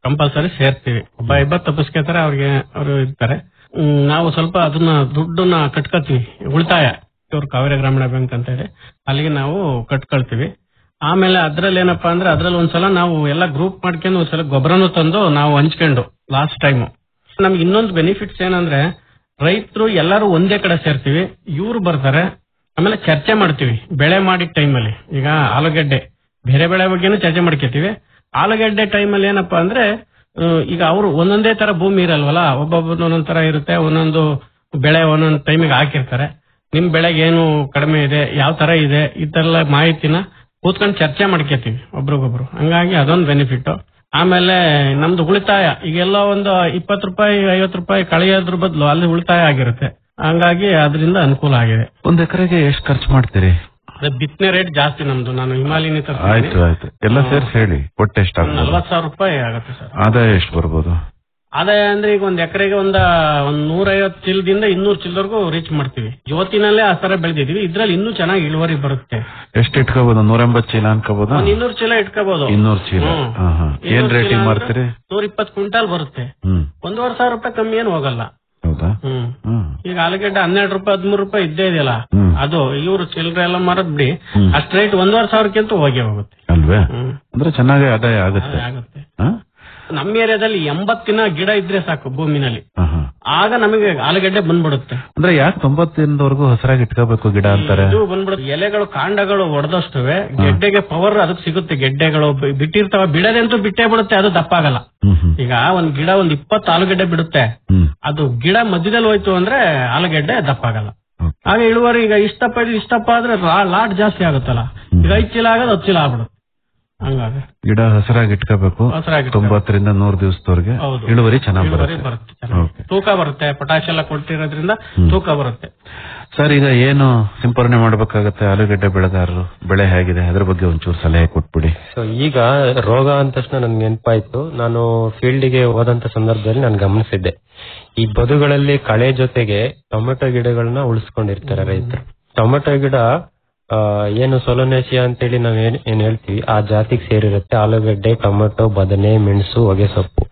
ಕಂಪಲ್ಸರಿ ಸೇರ್ತೀವಿ ಒಬ್ಬ ಇಬ್ಬರು ತಪ್ಪಿಸ್ಕೊತಾರೆ ಅವ್ರಿಗೆ ಅವರು ಇರ್ತಾರೆ ಹ್ಮ್, ನಾವು ಸ್ವಲ್ಪ ಅದನ್ನ ದುಡ್ಡನ್ನ ಕಟ್ಕೋತೀವಿ ಉಳಿತಾಯ ಇವ್ರು ಕಾವೇರಿ ಗ್ರಾಮೀಣ ಬ್ಯಾಂಕ್ ಅಂತ ಇದೆ ಅಲ್ಲಿಗೆ ನಾವು ಕಟ್ಕೊಳ್ತೀವಿ ಆಮೇಲೆ ಅದ್ರಲ್ಲಿ ಏನಪ್ಪಾ ಅಂದ್ರೆ ಅದ್ರಲ್ಲಿ ಒಂದ್ಸಲ ನಾವು ಎಲ್ಲ ಗ್ರೂಪ್ ಮಾಡ್ಕೊಂಡು ಒಂದ್ಸಲ ಗೊಬ್ಬರನು ತಂದು ನಾವು ಹಂಚ್ಕೊಂಡು ಲಾಸ್ಟ್ ಟೈಮ್ ನಮ್ಗೆ ಇನ್ನೊಂದು ಬೆನಿಫಿಟ್ಸ್ ಏನಂದ್ರೆ ರೈತರು ಎಲ್ಲರೂ ಒಂದೇ ಕಡೆ ಸೇರ್ತೀವಿ ಇವ್ರು ಬರ್ತಾರೆ ಆಮೇಲೆ ಚರ್ಚೆ ಮಾಡ್ತೀವಿ ಬೆಳೆ ಮಾಡಿದ ಟೈಮಲ್ಲಿ ಈಗ ಆಲೂಗಡ್ಡೆ ಬೇರೆ ಬೆಳೆ ಬಗ್ಗೆನೂ ಚರ್ಚೆ ಮಾಡ್ಕೊತೀವಿ ಆಲೂಗಡ್ಡೆ ಟೈಮಲ್ಲಿ ಏನಪ್ಪಾ ಅಂದ್ರೆ ಆ, ಈಗ ಅವರು ಒಂದೊಂದೇ ತರ ಭೂಮಿ ಇರಲ್ವಲ್ಲ ಒಬ್ಬೊಬ್ಬರು ಒಂದೊಂದ್ ತರ ಇರುತ್ತೆ ಒಂದೊಂದು ಬೆಳೆ ಒಂದೊಂದು ಟೈಮಿಗೆ ಹಾಕಿರ್ತಾರೆ ನಿಮ್ ಬೆಳೆಗೆ ಏನು ಕಡಿಮೆ ಇದೆ ಯಾವ ತರ ಇದೆ ಈ ತರ ಎಲ್ಲ ಮಾಹಿತಿನ ಕೂತ್ಕೊಂಡು ಚರ್ಚೆ ಮಾಡ್ಕೊತೀವಿ ಒಬ್ರಿಗೊಬ್ರು ಹಂಗಾಗಿ ಅದೊಂದು ಬೆನಿಫಿಟ್ ಆಮೇಲೆ ನಮ್ದು ಉಳಿತಾಯ ಈಗೆಲ್ಲ ಒಂದು ಇಪ್ಪತ್ತು ರೂಪಾಯಿ ಐವತ್ತು ರೂಪಾಯಿ ಕಳೆಯೋದ್ರ ಬದಲು ಅಲ್ಲಿ ಉಳಿತಾಯ ಆಗಿರುತ್ತೆ ಹಂಗಾಗಿ ಅದರಿಂದ ಅನುಕೂಲ ಆಗಿದೆ ಒಂದ್ ಎಕರೆಗೆ ಎಷ್ಟು ಖರ್ಚು ಮಾಡ್ತೀರಿ ಅದೇ ಬಿತ್ತನೆ ರೇಟ್ ಜಾಸ್ತಿ ನಮ್ದು ನಾನು ಹಿಮಾಲಯನಿ ಆಯ್ತು ಆಯ್ತು ಎಲ್ಲ ಸೇರ್ಸಿ ಹೇಳಿ ಒಟ್ಟು ಎಷ್ಟಾಗ್ಬೋದು ನಲ್ವತ್ ಸಾವಿರ ರೂಪಾಯಿ ಆಗುತ್ತೆ ಸರ್ ಆದಾಯ ಎಷ್ಟು ಬರ್ಬೋದು ಆದಾಯ ಅಂದ್ರೆ ಈಗ ಒಂದ್ ಎಕರೆಗೆ ಒಂದ ಒಂದ್ ನೂರೈವತ್ತು ಚೀಲದಿಂದ ಇನ್ನೂರು ಚೀಲದವರೆಗೂ ರೀಚ್ ಮಾಡ್ತೀವಿ ಜ್ಯೋತಿನಲ್ಲೇ ಆ ತರ ಬೆಳೆದಿದೀವಿ ಇದ್ರಲ್ಲಿ ಇನ್ನೂ ಚೆನ್ನಾಗಿ ಇಳುವರಿ ಬರುತ್ತೆ ಎಷ್ಟು ಇಟ್ಕೋಬಹುದು ನೂರ ಎಂಬತ್ತು ಚೀಲ ಅನ್ಕೋಬೋದಾ ಒಂದ್ ಇನ್ನೂರು ಚೀಲ ಇಟ್ಕೋಬಹುದು ಇನ್ನೂರು ಚೀಲ ಹ್ಮ್. ಹಾ, ಹಾ. ಏನ್ ಇನ್ನೂರು ರೇಟಿಂಗ್ ಚೀಲ ಮಾರ್ತೀರಿ ನೂರ ಇಪ್ಪತ್ತು ಕ್ವಿಂಟಾಲ್ ಬರುತ್ತೆ ಹ್ಮ್ ಒಂದೂವರೆ ಸಾವಿರ ರೂಪಾಯಿ ಕಮ್ಮಿ ಏನು ಹೋಗಲ್ಲ ಹೌದಾ ಹ್ಮ್ ಹ್ಮ್ ಈಗ ಆಲೂಗಡ್ಡೆ ಹನ್ನೆರಡು ರೂಪಾಯಿ ಹದಿಮೂರು ರೂಪಾಯಿ ಇದ್ದೇ ಇದೆಯಲ್ಲ ಹ್ಮ್. ಅದು ಇವರು ಚಿಲ್ಲರೆ ಎಲ್ಲ ಮಾರದ್ ಬಿಡಿ ಹ್ಮ್. ಅಷ್ಟ್ ರೇಟ್ ಒಂದೂವರೆ ಸಾವಿರಕ್ಕಿಂತ ಹೋಗಿ ಹೋಗುತ್ತೆ ಅಲ್ವೇ ಹ್ಮ್ ಅಂದ್ರೆ ಚೆನ್ನಾಗಿ ಆದಾಯ ಆಗುತ್ತೆ ಅದೇ ಆಗುತ್ತೆ ಹಾ? ನಮ್ಮ ಏರಿಯಾದಲ್ಲಿ ಎಂಬತ್ತಿನ ಗಿಡ ಇದ್ರೆ ಸಾಕು ಭೂಮಿನಲ್ಲಿ ಹಾ, ಹಾ. ಆಗ ನಮಗೆ ಆಲೂಗಡ್ಡೆ ಬಂದ್ಬಿಡುತ್ತೆ ಅಂದ್ರೆ ಯಾಕೆ ತೊಂಬತ್ತಿನವರೆಗೂ ಹಸರಾಗಿ ಇಟ್ಕೋಬೇಕು ಗಿಡ ಅಂತಾರೆ ಇದು ಬಂದ್ಬಿಡುತ್ತೆ ಎಲೆಗಳು ಕಾಂಡಗಳು ಒಡೆದಷ್ಟುವೆ ಗೆಡ್ಡೆಗೆ ಪವರ್ ಅದಕ್ಕೆ ಸಿಗುತ್ತೆ ಗೆಡ್ಡೆಗಳು ಬಿ- ಬಿಟ್ಟಿರ್ತಾವ ಬಿಡದಂತೂ ಬಿಟ್ಟೇ ಬಿಡುತ್ತೆ ಅದು ದಪ್ಪಾಗಲ್ಲ ಹ್ಮ್ ಹ್ಮ್ ಈಗ ಒಂದ್ ಗಿಡ ಒಂದ್ ಇಪ್ಪತ್ತು ಆಲೂಗಡ್ಡೆ ಬಿಡುತ್ತೆ ಹ್ಮ್ ಅದು ಗಿಡ ಮಧ್ಯದಲ್ಲಿ ಹೋಯ್ತು ಅಂದ್ರೆ ಆಲೂಗಡ್ಡೆ ದಪ್ಪಾಗಲ್ಲ Okay. ಆಗ ಇಳುವರಿ ಈಗ ಇಷ್ಟಪ್ಪ ಇದು ಇಷ್ಟಪ್ಪ ಆದ್ರೆ ಲಾ- ಲಾಟ್ ಜಾಸ್ತಿ ಆಗುತ್ತಲ್ಲ ಈಗ ಐದ್ ಚೀಲ ಆಗೋದು ಹತ್ತು ಚೀಲ ಆಗ್ಬಿಡುತ್ತೆ ಹಂಗಾಗಿ ಗಿಡ ಹಸರಾಗಿ ಇಟ್ಕೋಬೇಕು ಹಸ್ರಾಗಿ ಇಟ್ಕೋಬೇಕು. ತೊಂಬತ್ತರಿಂದ ನೂರ್ ದಿವಸದವರೆಗೆ ಹೌದು. ಇಳುವರಿ ಚೆನ್ನಾಗಿ ಇಳುವರಿ ಬರುತ್ತೆ ಬರುತ್ತೆ ಚೆನ್ನಾಗಿ. Okay. ತೂಕ ಬರುತ್ತೆ ಪೊಟ್ಯಾಶ್ ಎಲ್ಲ ಕೊಟ್ಟಿರೋದ್ರಿಂದ ಹ್ಮ್. ತೂಕ ಬರುತ್ತೆ ಸರ್ ಈಗ ಏನು ಸಿಂಪರಣೆ ಮಾಡ್ಬೇಕಾಗತ್ತೆ ಆಲೂಗಡ್ಡೆ ಬೆಳೆಗಾರರು ಬೆಳೆ ಹೇಗಿದೆ ಅದ್ರ ಬಗ್ಗೆ ಒಂಚೂರು ಸಲಹೆ ಕೊಟ್ಬಿಡಿ ಸೊ ಈಗ ರೋಗ ಅಂದ ತಕ್ಷಣ ನನ್ಗೆ ನೆನಪಾಯ್ತು ನಾನು ಫೀಲ್ಡ್ಗೆ ಹೋದಂತ ಸಂದರ್ಭದಲ್ಲಿ ನಾನು ಗಮನಿಸಿದ್ದೆ ಈ ಬದುಗಳಲ್ಲಿ ಕಳೆ ಜೊತೆಗೆ ಟೊಮೆಟೊ ಗಿಡಗಳನ್ನ ಉಳಿಸ್ಕೊಂಡಿರ್ತಾರೆ ರೈತರು ಟೊಮೆಟೊ ಗಿಡ ಆ, ಏನು ಸೊಲೊನೇಸಿಯಾ ಅಂತೇಳಿ ನಾವ್ ಏನ್ ಏನ್ ಹೇಳ್ತೀವಿ ಆ ಜಾತಿಗೆ ಸೇರಿರುತ್ತೆ ಆಲೂಗಡ್ಡೆ ಟೊಮೆಟೊ ಬದನೆ ಮೆಣಸು ಹೊಗೆ ಸೊಪ್ಪು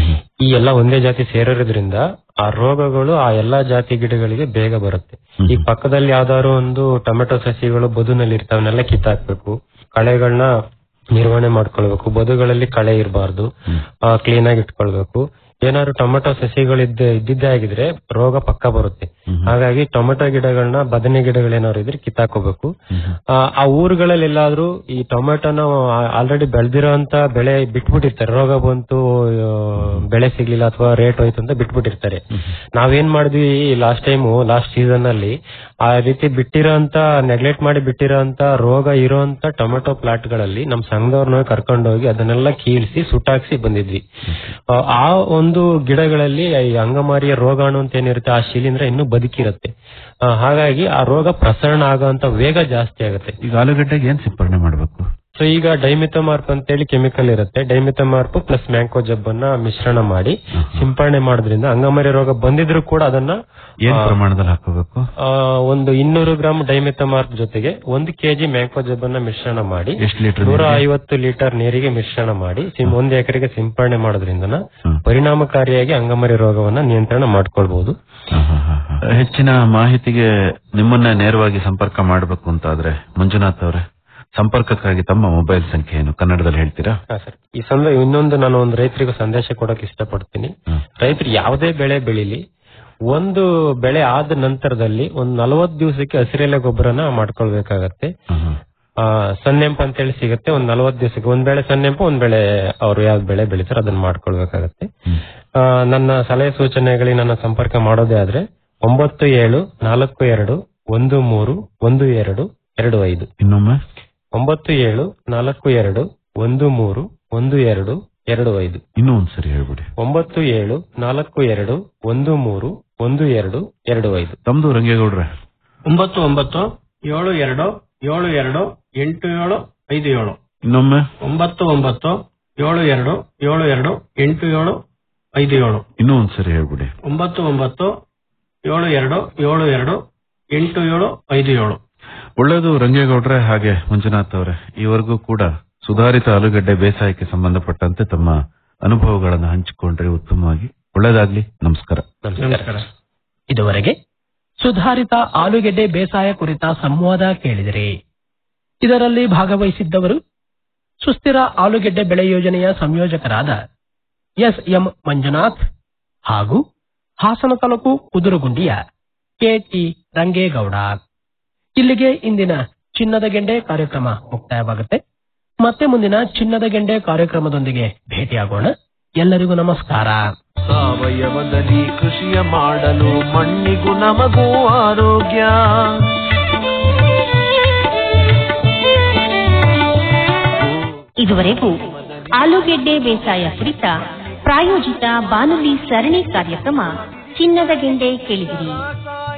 ಈ ಎಲ್ಲ ಒಂದೇ ಜಾತಿ ಸೇರಿರೋದ್ರಿಂದ ಆ ರೋಗಗಳು ಆ ಎಲ್ಲಾ ಜಾತಿ ಗಿಡಗಳಿಗೆ ಬೇಗ ಬರುತ್ತೆ ಈಗ ಪಕ್ಕದಲ್ಲಿ ಯಾವ್ದಾದ್ರು ಒಂದು ಟೊಮೆಟೊ ಸಸಿಗಳು ಬದುನಲ್ಲಿ ಇರ್ತಾವನ್ನೆಲ್ಲ ಕಿತ್ತಾಕ್ಬೇಕು ಕಳೆಗಳನ್ನ ನಿರ್ವಹಣೆ ಮಾಡ್ಕೊಳ್ಬೇಕು ಬದುಗಳಲ್ಲಿ ಕಳೆ ಇರಬಾರ್ದು ಕ್ಲೀನ್ ಆಗಿ ಇಟ್ಕೊಳ್ಬೇಕು ಏನಾದ್ರು ಟೊಮೆಟೊ ಸಸಿಗಳಿದ್ದ ಇದ್ದಿದ್ದೇ ಆಗಿದ್ರೆ ರೋಗ ಪಕ್ಕ ಬರುತ್ತೆ ಹಾಗಾಗಿ ಟೊಮೆಟೊ ಗಿಡಗಳನ್ನ ಬದನೆ ಗಿಡಗಳೇನಾದ್ರು ಇದ್ರೆ ಕಿತ್ತಾಕೋಬೇಕು ಆ, ಆ ಊರುಗಳಲ್ಲಿ ಎಲ್ಲಾದ್ರೂ ಈ ಟೊಮೆಟೊನ ಆಲ್ರೆಡಿ ಬೆಳೆದಿರೋಂತ ಬೆಳೆ ಬಿಟ್ಬಿಟ್ಟಿರ್ತಾರೆ ರೋಗ ಬಂತು ಆ, ಬೆಳೆ ಸಿಗ್ಲಿಲ್ಲ ಅಥವಾ ರೇಟ್ ಹೋಯ್ತು ಅಂತ ಬಿಟ್ಬಿಟ್ಟಿರ್ತಾರೆ ನಾವೇನ್ ಮಾಡಿದ್ವಿ ಲಾಸ್ಟ್ ಟೈಮ್ ಲಾಸ್ಟ್ ಸೀಸನ್ ಅಲ್ಲಿ ಆ ರೀತಿ ಬಿಟ್ಟಿರೋಂತ ನೆಗ್ಲೆಕ್ಟ್ ಮಾಡಿ ಬಿಟ್ಟಿರೋಂತ ರೋಗ ಇರೋಂತ ಟೊಮೆಟೊ ಪ್ಲಾಟ್ ಗಳಲ್ಲಿ ನಮ್ ಸಂಘದವ್ರನ್ನ ಕರ್ಕೊಂಡೋಗಿ ಅದನ್ನೆಲ್ಲ ಕೀಳ್ಸಿ ಸುಟ್ಟಾಕ್ಸಿ ಬಂದಿದ್ವಿ ಆ, ಆ ಒಂದು ಗಿಡಗಳಲ್ಲಿ ಈ ಅಂಗಮಾರಿಯ ರೋಗಾಣು ಅಂತ ಏನಿರುತ್ತೆ ಆ ಶಿಲೀಂಧ್ರ ಇನ್ನೂ ಬದುಕಿರುತ್ತೆ ಆ, ಹಾಗಾಗಿ ಆ ರೋಗ ಪ್ರಸರಣ ಆಗೋಂತ ವೇಗ ಜಾಸ್ತಿ ಆಗುತ್ತೆ ಈಗ ಆಲೂಗಡ್ಡೆಗೆ ಏನ್ ಸಿಂಪರಣೆ ಮಾಡ್ಬೇಕು ಸೊ ಈಗ ಡೈಮಿಥಮಾರ್ಪ್ ಅಂತೇಳಿ ಕೆಮಿಕಲ್ ಇರುತ್ತೆ ಡೈಮಿಥಮಾರ್ಪ್ ಪ್ಲಸ್ ಮ್ಯಾಂಕೋ ಜಬ್ಬನ್ನ ಮಿಶ್ರಣ ಮಾಡಿ ಸಿಂಪರಣೆ ಮಾಡೋದ್ರಿಂದ ಅಂಗಮಾರಿ ರೋಗ ಬಂದಿದ್ರು ಕೂಡ ಅದನ್ನ ಏನ್ ಆ, ಪ್ರಮಾಣದಲ್ಲಿ ಹಾಕೋಬೇಕು ಆ, ಒಂದು ಇನ್ನೂರು ಗ್ರಾಮ್ ಡೈಮಿಥಮಾರ್ಪ್ ಜೊತೆಗೆ ಒಂದು ಕೆಜಿ ಮ್ಯಾಂಕೋ ಜಬ್ಬನ್ನ ಮಿಶ್ರಣ ಮಾಡಿ ಎಷ್ಟು ಲೀಟರ್ ನೂರ ಐವತ್ತು ಲೀಟರ್ ನೀರಿಗೆ ಮಿಶ್ರಣ ಮಾಡಿ ಸಿಂ- ಒಂದು ಎಕರೆಗೆ ಸಿಂಪರಣೆ ಮಾಡೋದ್ರಿಂದ ಹ್ಮ್. ಪರಿಣಾಮಕಾರಿಯಾಗಿ ಅಂಗಮಾರಿ ರೋಗವನ್ನ ನಿಯಂತ್ರಣ ಮಾಡ್ಕೊಳ್ಬಹುದು ಹೆಚ್ಚಿನ ಮಾಹಿತಿಗೆ ನಿಮ್ಮನ್ನ ನೇರವಾಗಿ ಸಂಪರ್ಕ ಮಾಡಬೇಕು ಅಂತಾದ್ರೆ ಮಂಜುನಾಥ್ ಅವರೇ ಸಂಪರ್ಕಕ್ಕಾಗಿ ತಮ್ಮ ಮೊಬೈಲ್ ಸಂಖ್ಯೆ ಏನು ಕನ್ನಡದಲ್ಲಿ ಹೇಳ್ತೀರಾ ಹಾ ಸರ್ ಈ ಸಂದರ್ಭ ಇನ್ನೊಂದು ನಾನು ಒಂದು ರೈತರಿಗೆ ಸಂದೇಶ ಕೊಡಕ್ ಇಷ್ಟಪಡ್ತೀನಿ ಹ್ಮ್. ರೈತರು ಯಾವುದೇ ಬೆಳೆ ಬೆಳಿಲಿ ಒಂದು ಬೆಳೆ ಆದ ನಂತರದಲ್ಲಿ ಒಂದ್ ನಲವತ್ತು ದಿವಸಕ್ಕೆ ಹಸಿರೆಲೆ ಗೊಬ್ಬರನ ಮಾಡ್ಕೊಳ್ಬೇಕಾಗತ್ತೆ ಹ್ಮ್, ಹ್ಮ್. ಆ ಸನ್ನೆಂಪು ಅಂತೇಳಿ ಸಿಗುತ್ತೆ ಒಂದ್ ನಲವತ್ತು ದಿವಸಕ್ಕೆ ಒಂದ್ ಬೆಳೆ ಸನ್ನೆಂಪು ಒಂದ್ ಬೆಳೆ ಅವ್ರು ಯಾವ್ದು ಬೆಳೆ ಬೆಳಿತಾರೋ ಅದನ್ನ ಮಾಡ್ಕೊಳ್ಬೇಕಾಗತ್ತೆ ಹ್ಮ್. ಆ, ನನ್ನ ಸಲಹೆ ಸೂಚನೆಗಳಿಗೆ ನನ್ನ ಸಂಪರ್ಕ ಮಾಡೋದೇ ಆದ್ರೆ ಒಂಬತ್ತು ಏಳು ನಾಲ್ಕು ಎರಡು ಒಂದು ಮೂರು ಒಂದು ಎರಡು ಎರಡು ಐದು ಇನ್ನೊಮ್ಮೆ ಒಂಬತ್ತು ಏಳು ನಾಲ್ಕು ಎರಡು ಒಂದು ಮೂರು ಒಂದು ಎರಡು ಎರಡು ಐದು ಇನ್ನೂ ಒಂದ್ಸರಿ ಹೇಳ್ಬಿಡಿ ಒಂಬತ್ತು ಏಳು ನಾಲ್ಕು ಎರಡು ಒಂದು ಮೂರು ಒಂದು ಎರಡು ಎರಡು ಐದು ತಮ್ದು ರಂಗೇಗೌಡ್ರೆ ಒಂಬತ್ತು ಒಂಬತ್ತು ಏಳು ಎರಡು ಏಳು ಎರಡು ಎಂಟು ಏಳು ಐದು ಏಳು ಇನ್ನೊಮ್ಮೆ ಒಂಬತ್ತು ಒಂಬತ್ತು ಏಳು ಎರಡು ಏಳು ಎರಡು ಎಂಟು ಏಳು ಐದು ಏಳು ಇನ್ನೂ ಒಂದ್ಸರಿ ಹೇಳ್ಬಿಡಿ ಒಂಬತ್ತು ಒಂಬತ್ತು ಏಳು ಎರಡು ಏಳು ಎರಡು ಎಂಟು ಏಳು ಐದು ಏಳು ಒಳ್ಳೇದು ರಂಗೇಗೌಡ್ರೆ ಹಾಗೆ ಮಂಜುನಾಥ್ ಅವರೇ ಈವರೆಗೂ ಕೂಡ ಸುಧಾರಿತ ಆಲೂಗಡ್ಡೆ ಬೇಸಾಯಕ್ಕೆ ಸಂಬಂಧಪಟ್ಟಂತೆ ತಮ್ಮ ಅನುಭವಗಳನ್ನ ಹಂಚಿಕೊಂಡ್ರೆ ಉತ್ತಮವಾಗಿ ಒಳ್ಳೇದಾಗ್ಲಿ ನಮಸ್ಕಾರ ನಮಸ್ಕಾರ ಇದುವರೆಗೆ ಸುಧಾರಿತ ಆಲೂಗೆಡ್ಡೆ ಬೇಸಾಯ ಕುರಿತ ಸಂವಾದ ಕೇಳಿದಿರಿ ಇದರಲ್ಲಿ ಭಾಗವಹಿಸಿದ್ದವರು ಸುಸ್ಥಿರ ಆಲೂಗೆಡ್ಡೆ ಬೆಳೆ ಯೋಜನೆಯ ಸಂಯೋಜಕರಾದ ಎಸ್ ಎಂ ಮಂಜುನಾಥ್ ಹಾಗೂ ಹಾಸನ ತಾಲೂಕು ಕುದುರುಗುಂಡಿಯ ಕೆಟಿ ರಂಗೇಗೌಡ ಇಲ್ಲಿಗೆ ಇಂದಿನ ಚಿನ್ನದ ಗೆಂಡೆ ಕಾರ್ಯಕ್ರಮ ಮುಕ್ತಾಯವಾಗುತ್ತೆ ಮತ್ತೆ ಮುಂದಿನ ಚಿನ್ನದ ಗೆಂಡೆ ಕಾರ್ಯಕ್ರಮದೊಂದಿಗೆ ಭೇಟಿಯಾಗೋಣ ಎಲ್ಲರಿಗೂ ನಮಸ್ಕಾರ ಸಾವಯವದಲ್ಲಿ ಕೃಷಿಯ ಮಾಡಲು ಮಣ್ಣಿಗೂ ನಮಗೂ ಆರೋಗ್ಯ ಇದುವರೆಗೂ ಆಲೂಗೆಡ್ಡೆ ಬೇಸಾಯ ಕುರಿತ ಪ್ರಾಯೋಜಿತ ಬಾನುಲಿ ಸರಣಿ ಕಾರ್ಯಕ್ರಮ ಚಿನ್ನದ ಗೆಂಡೆ ಕೇಳಿದಿರಿ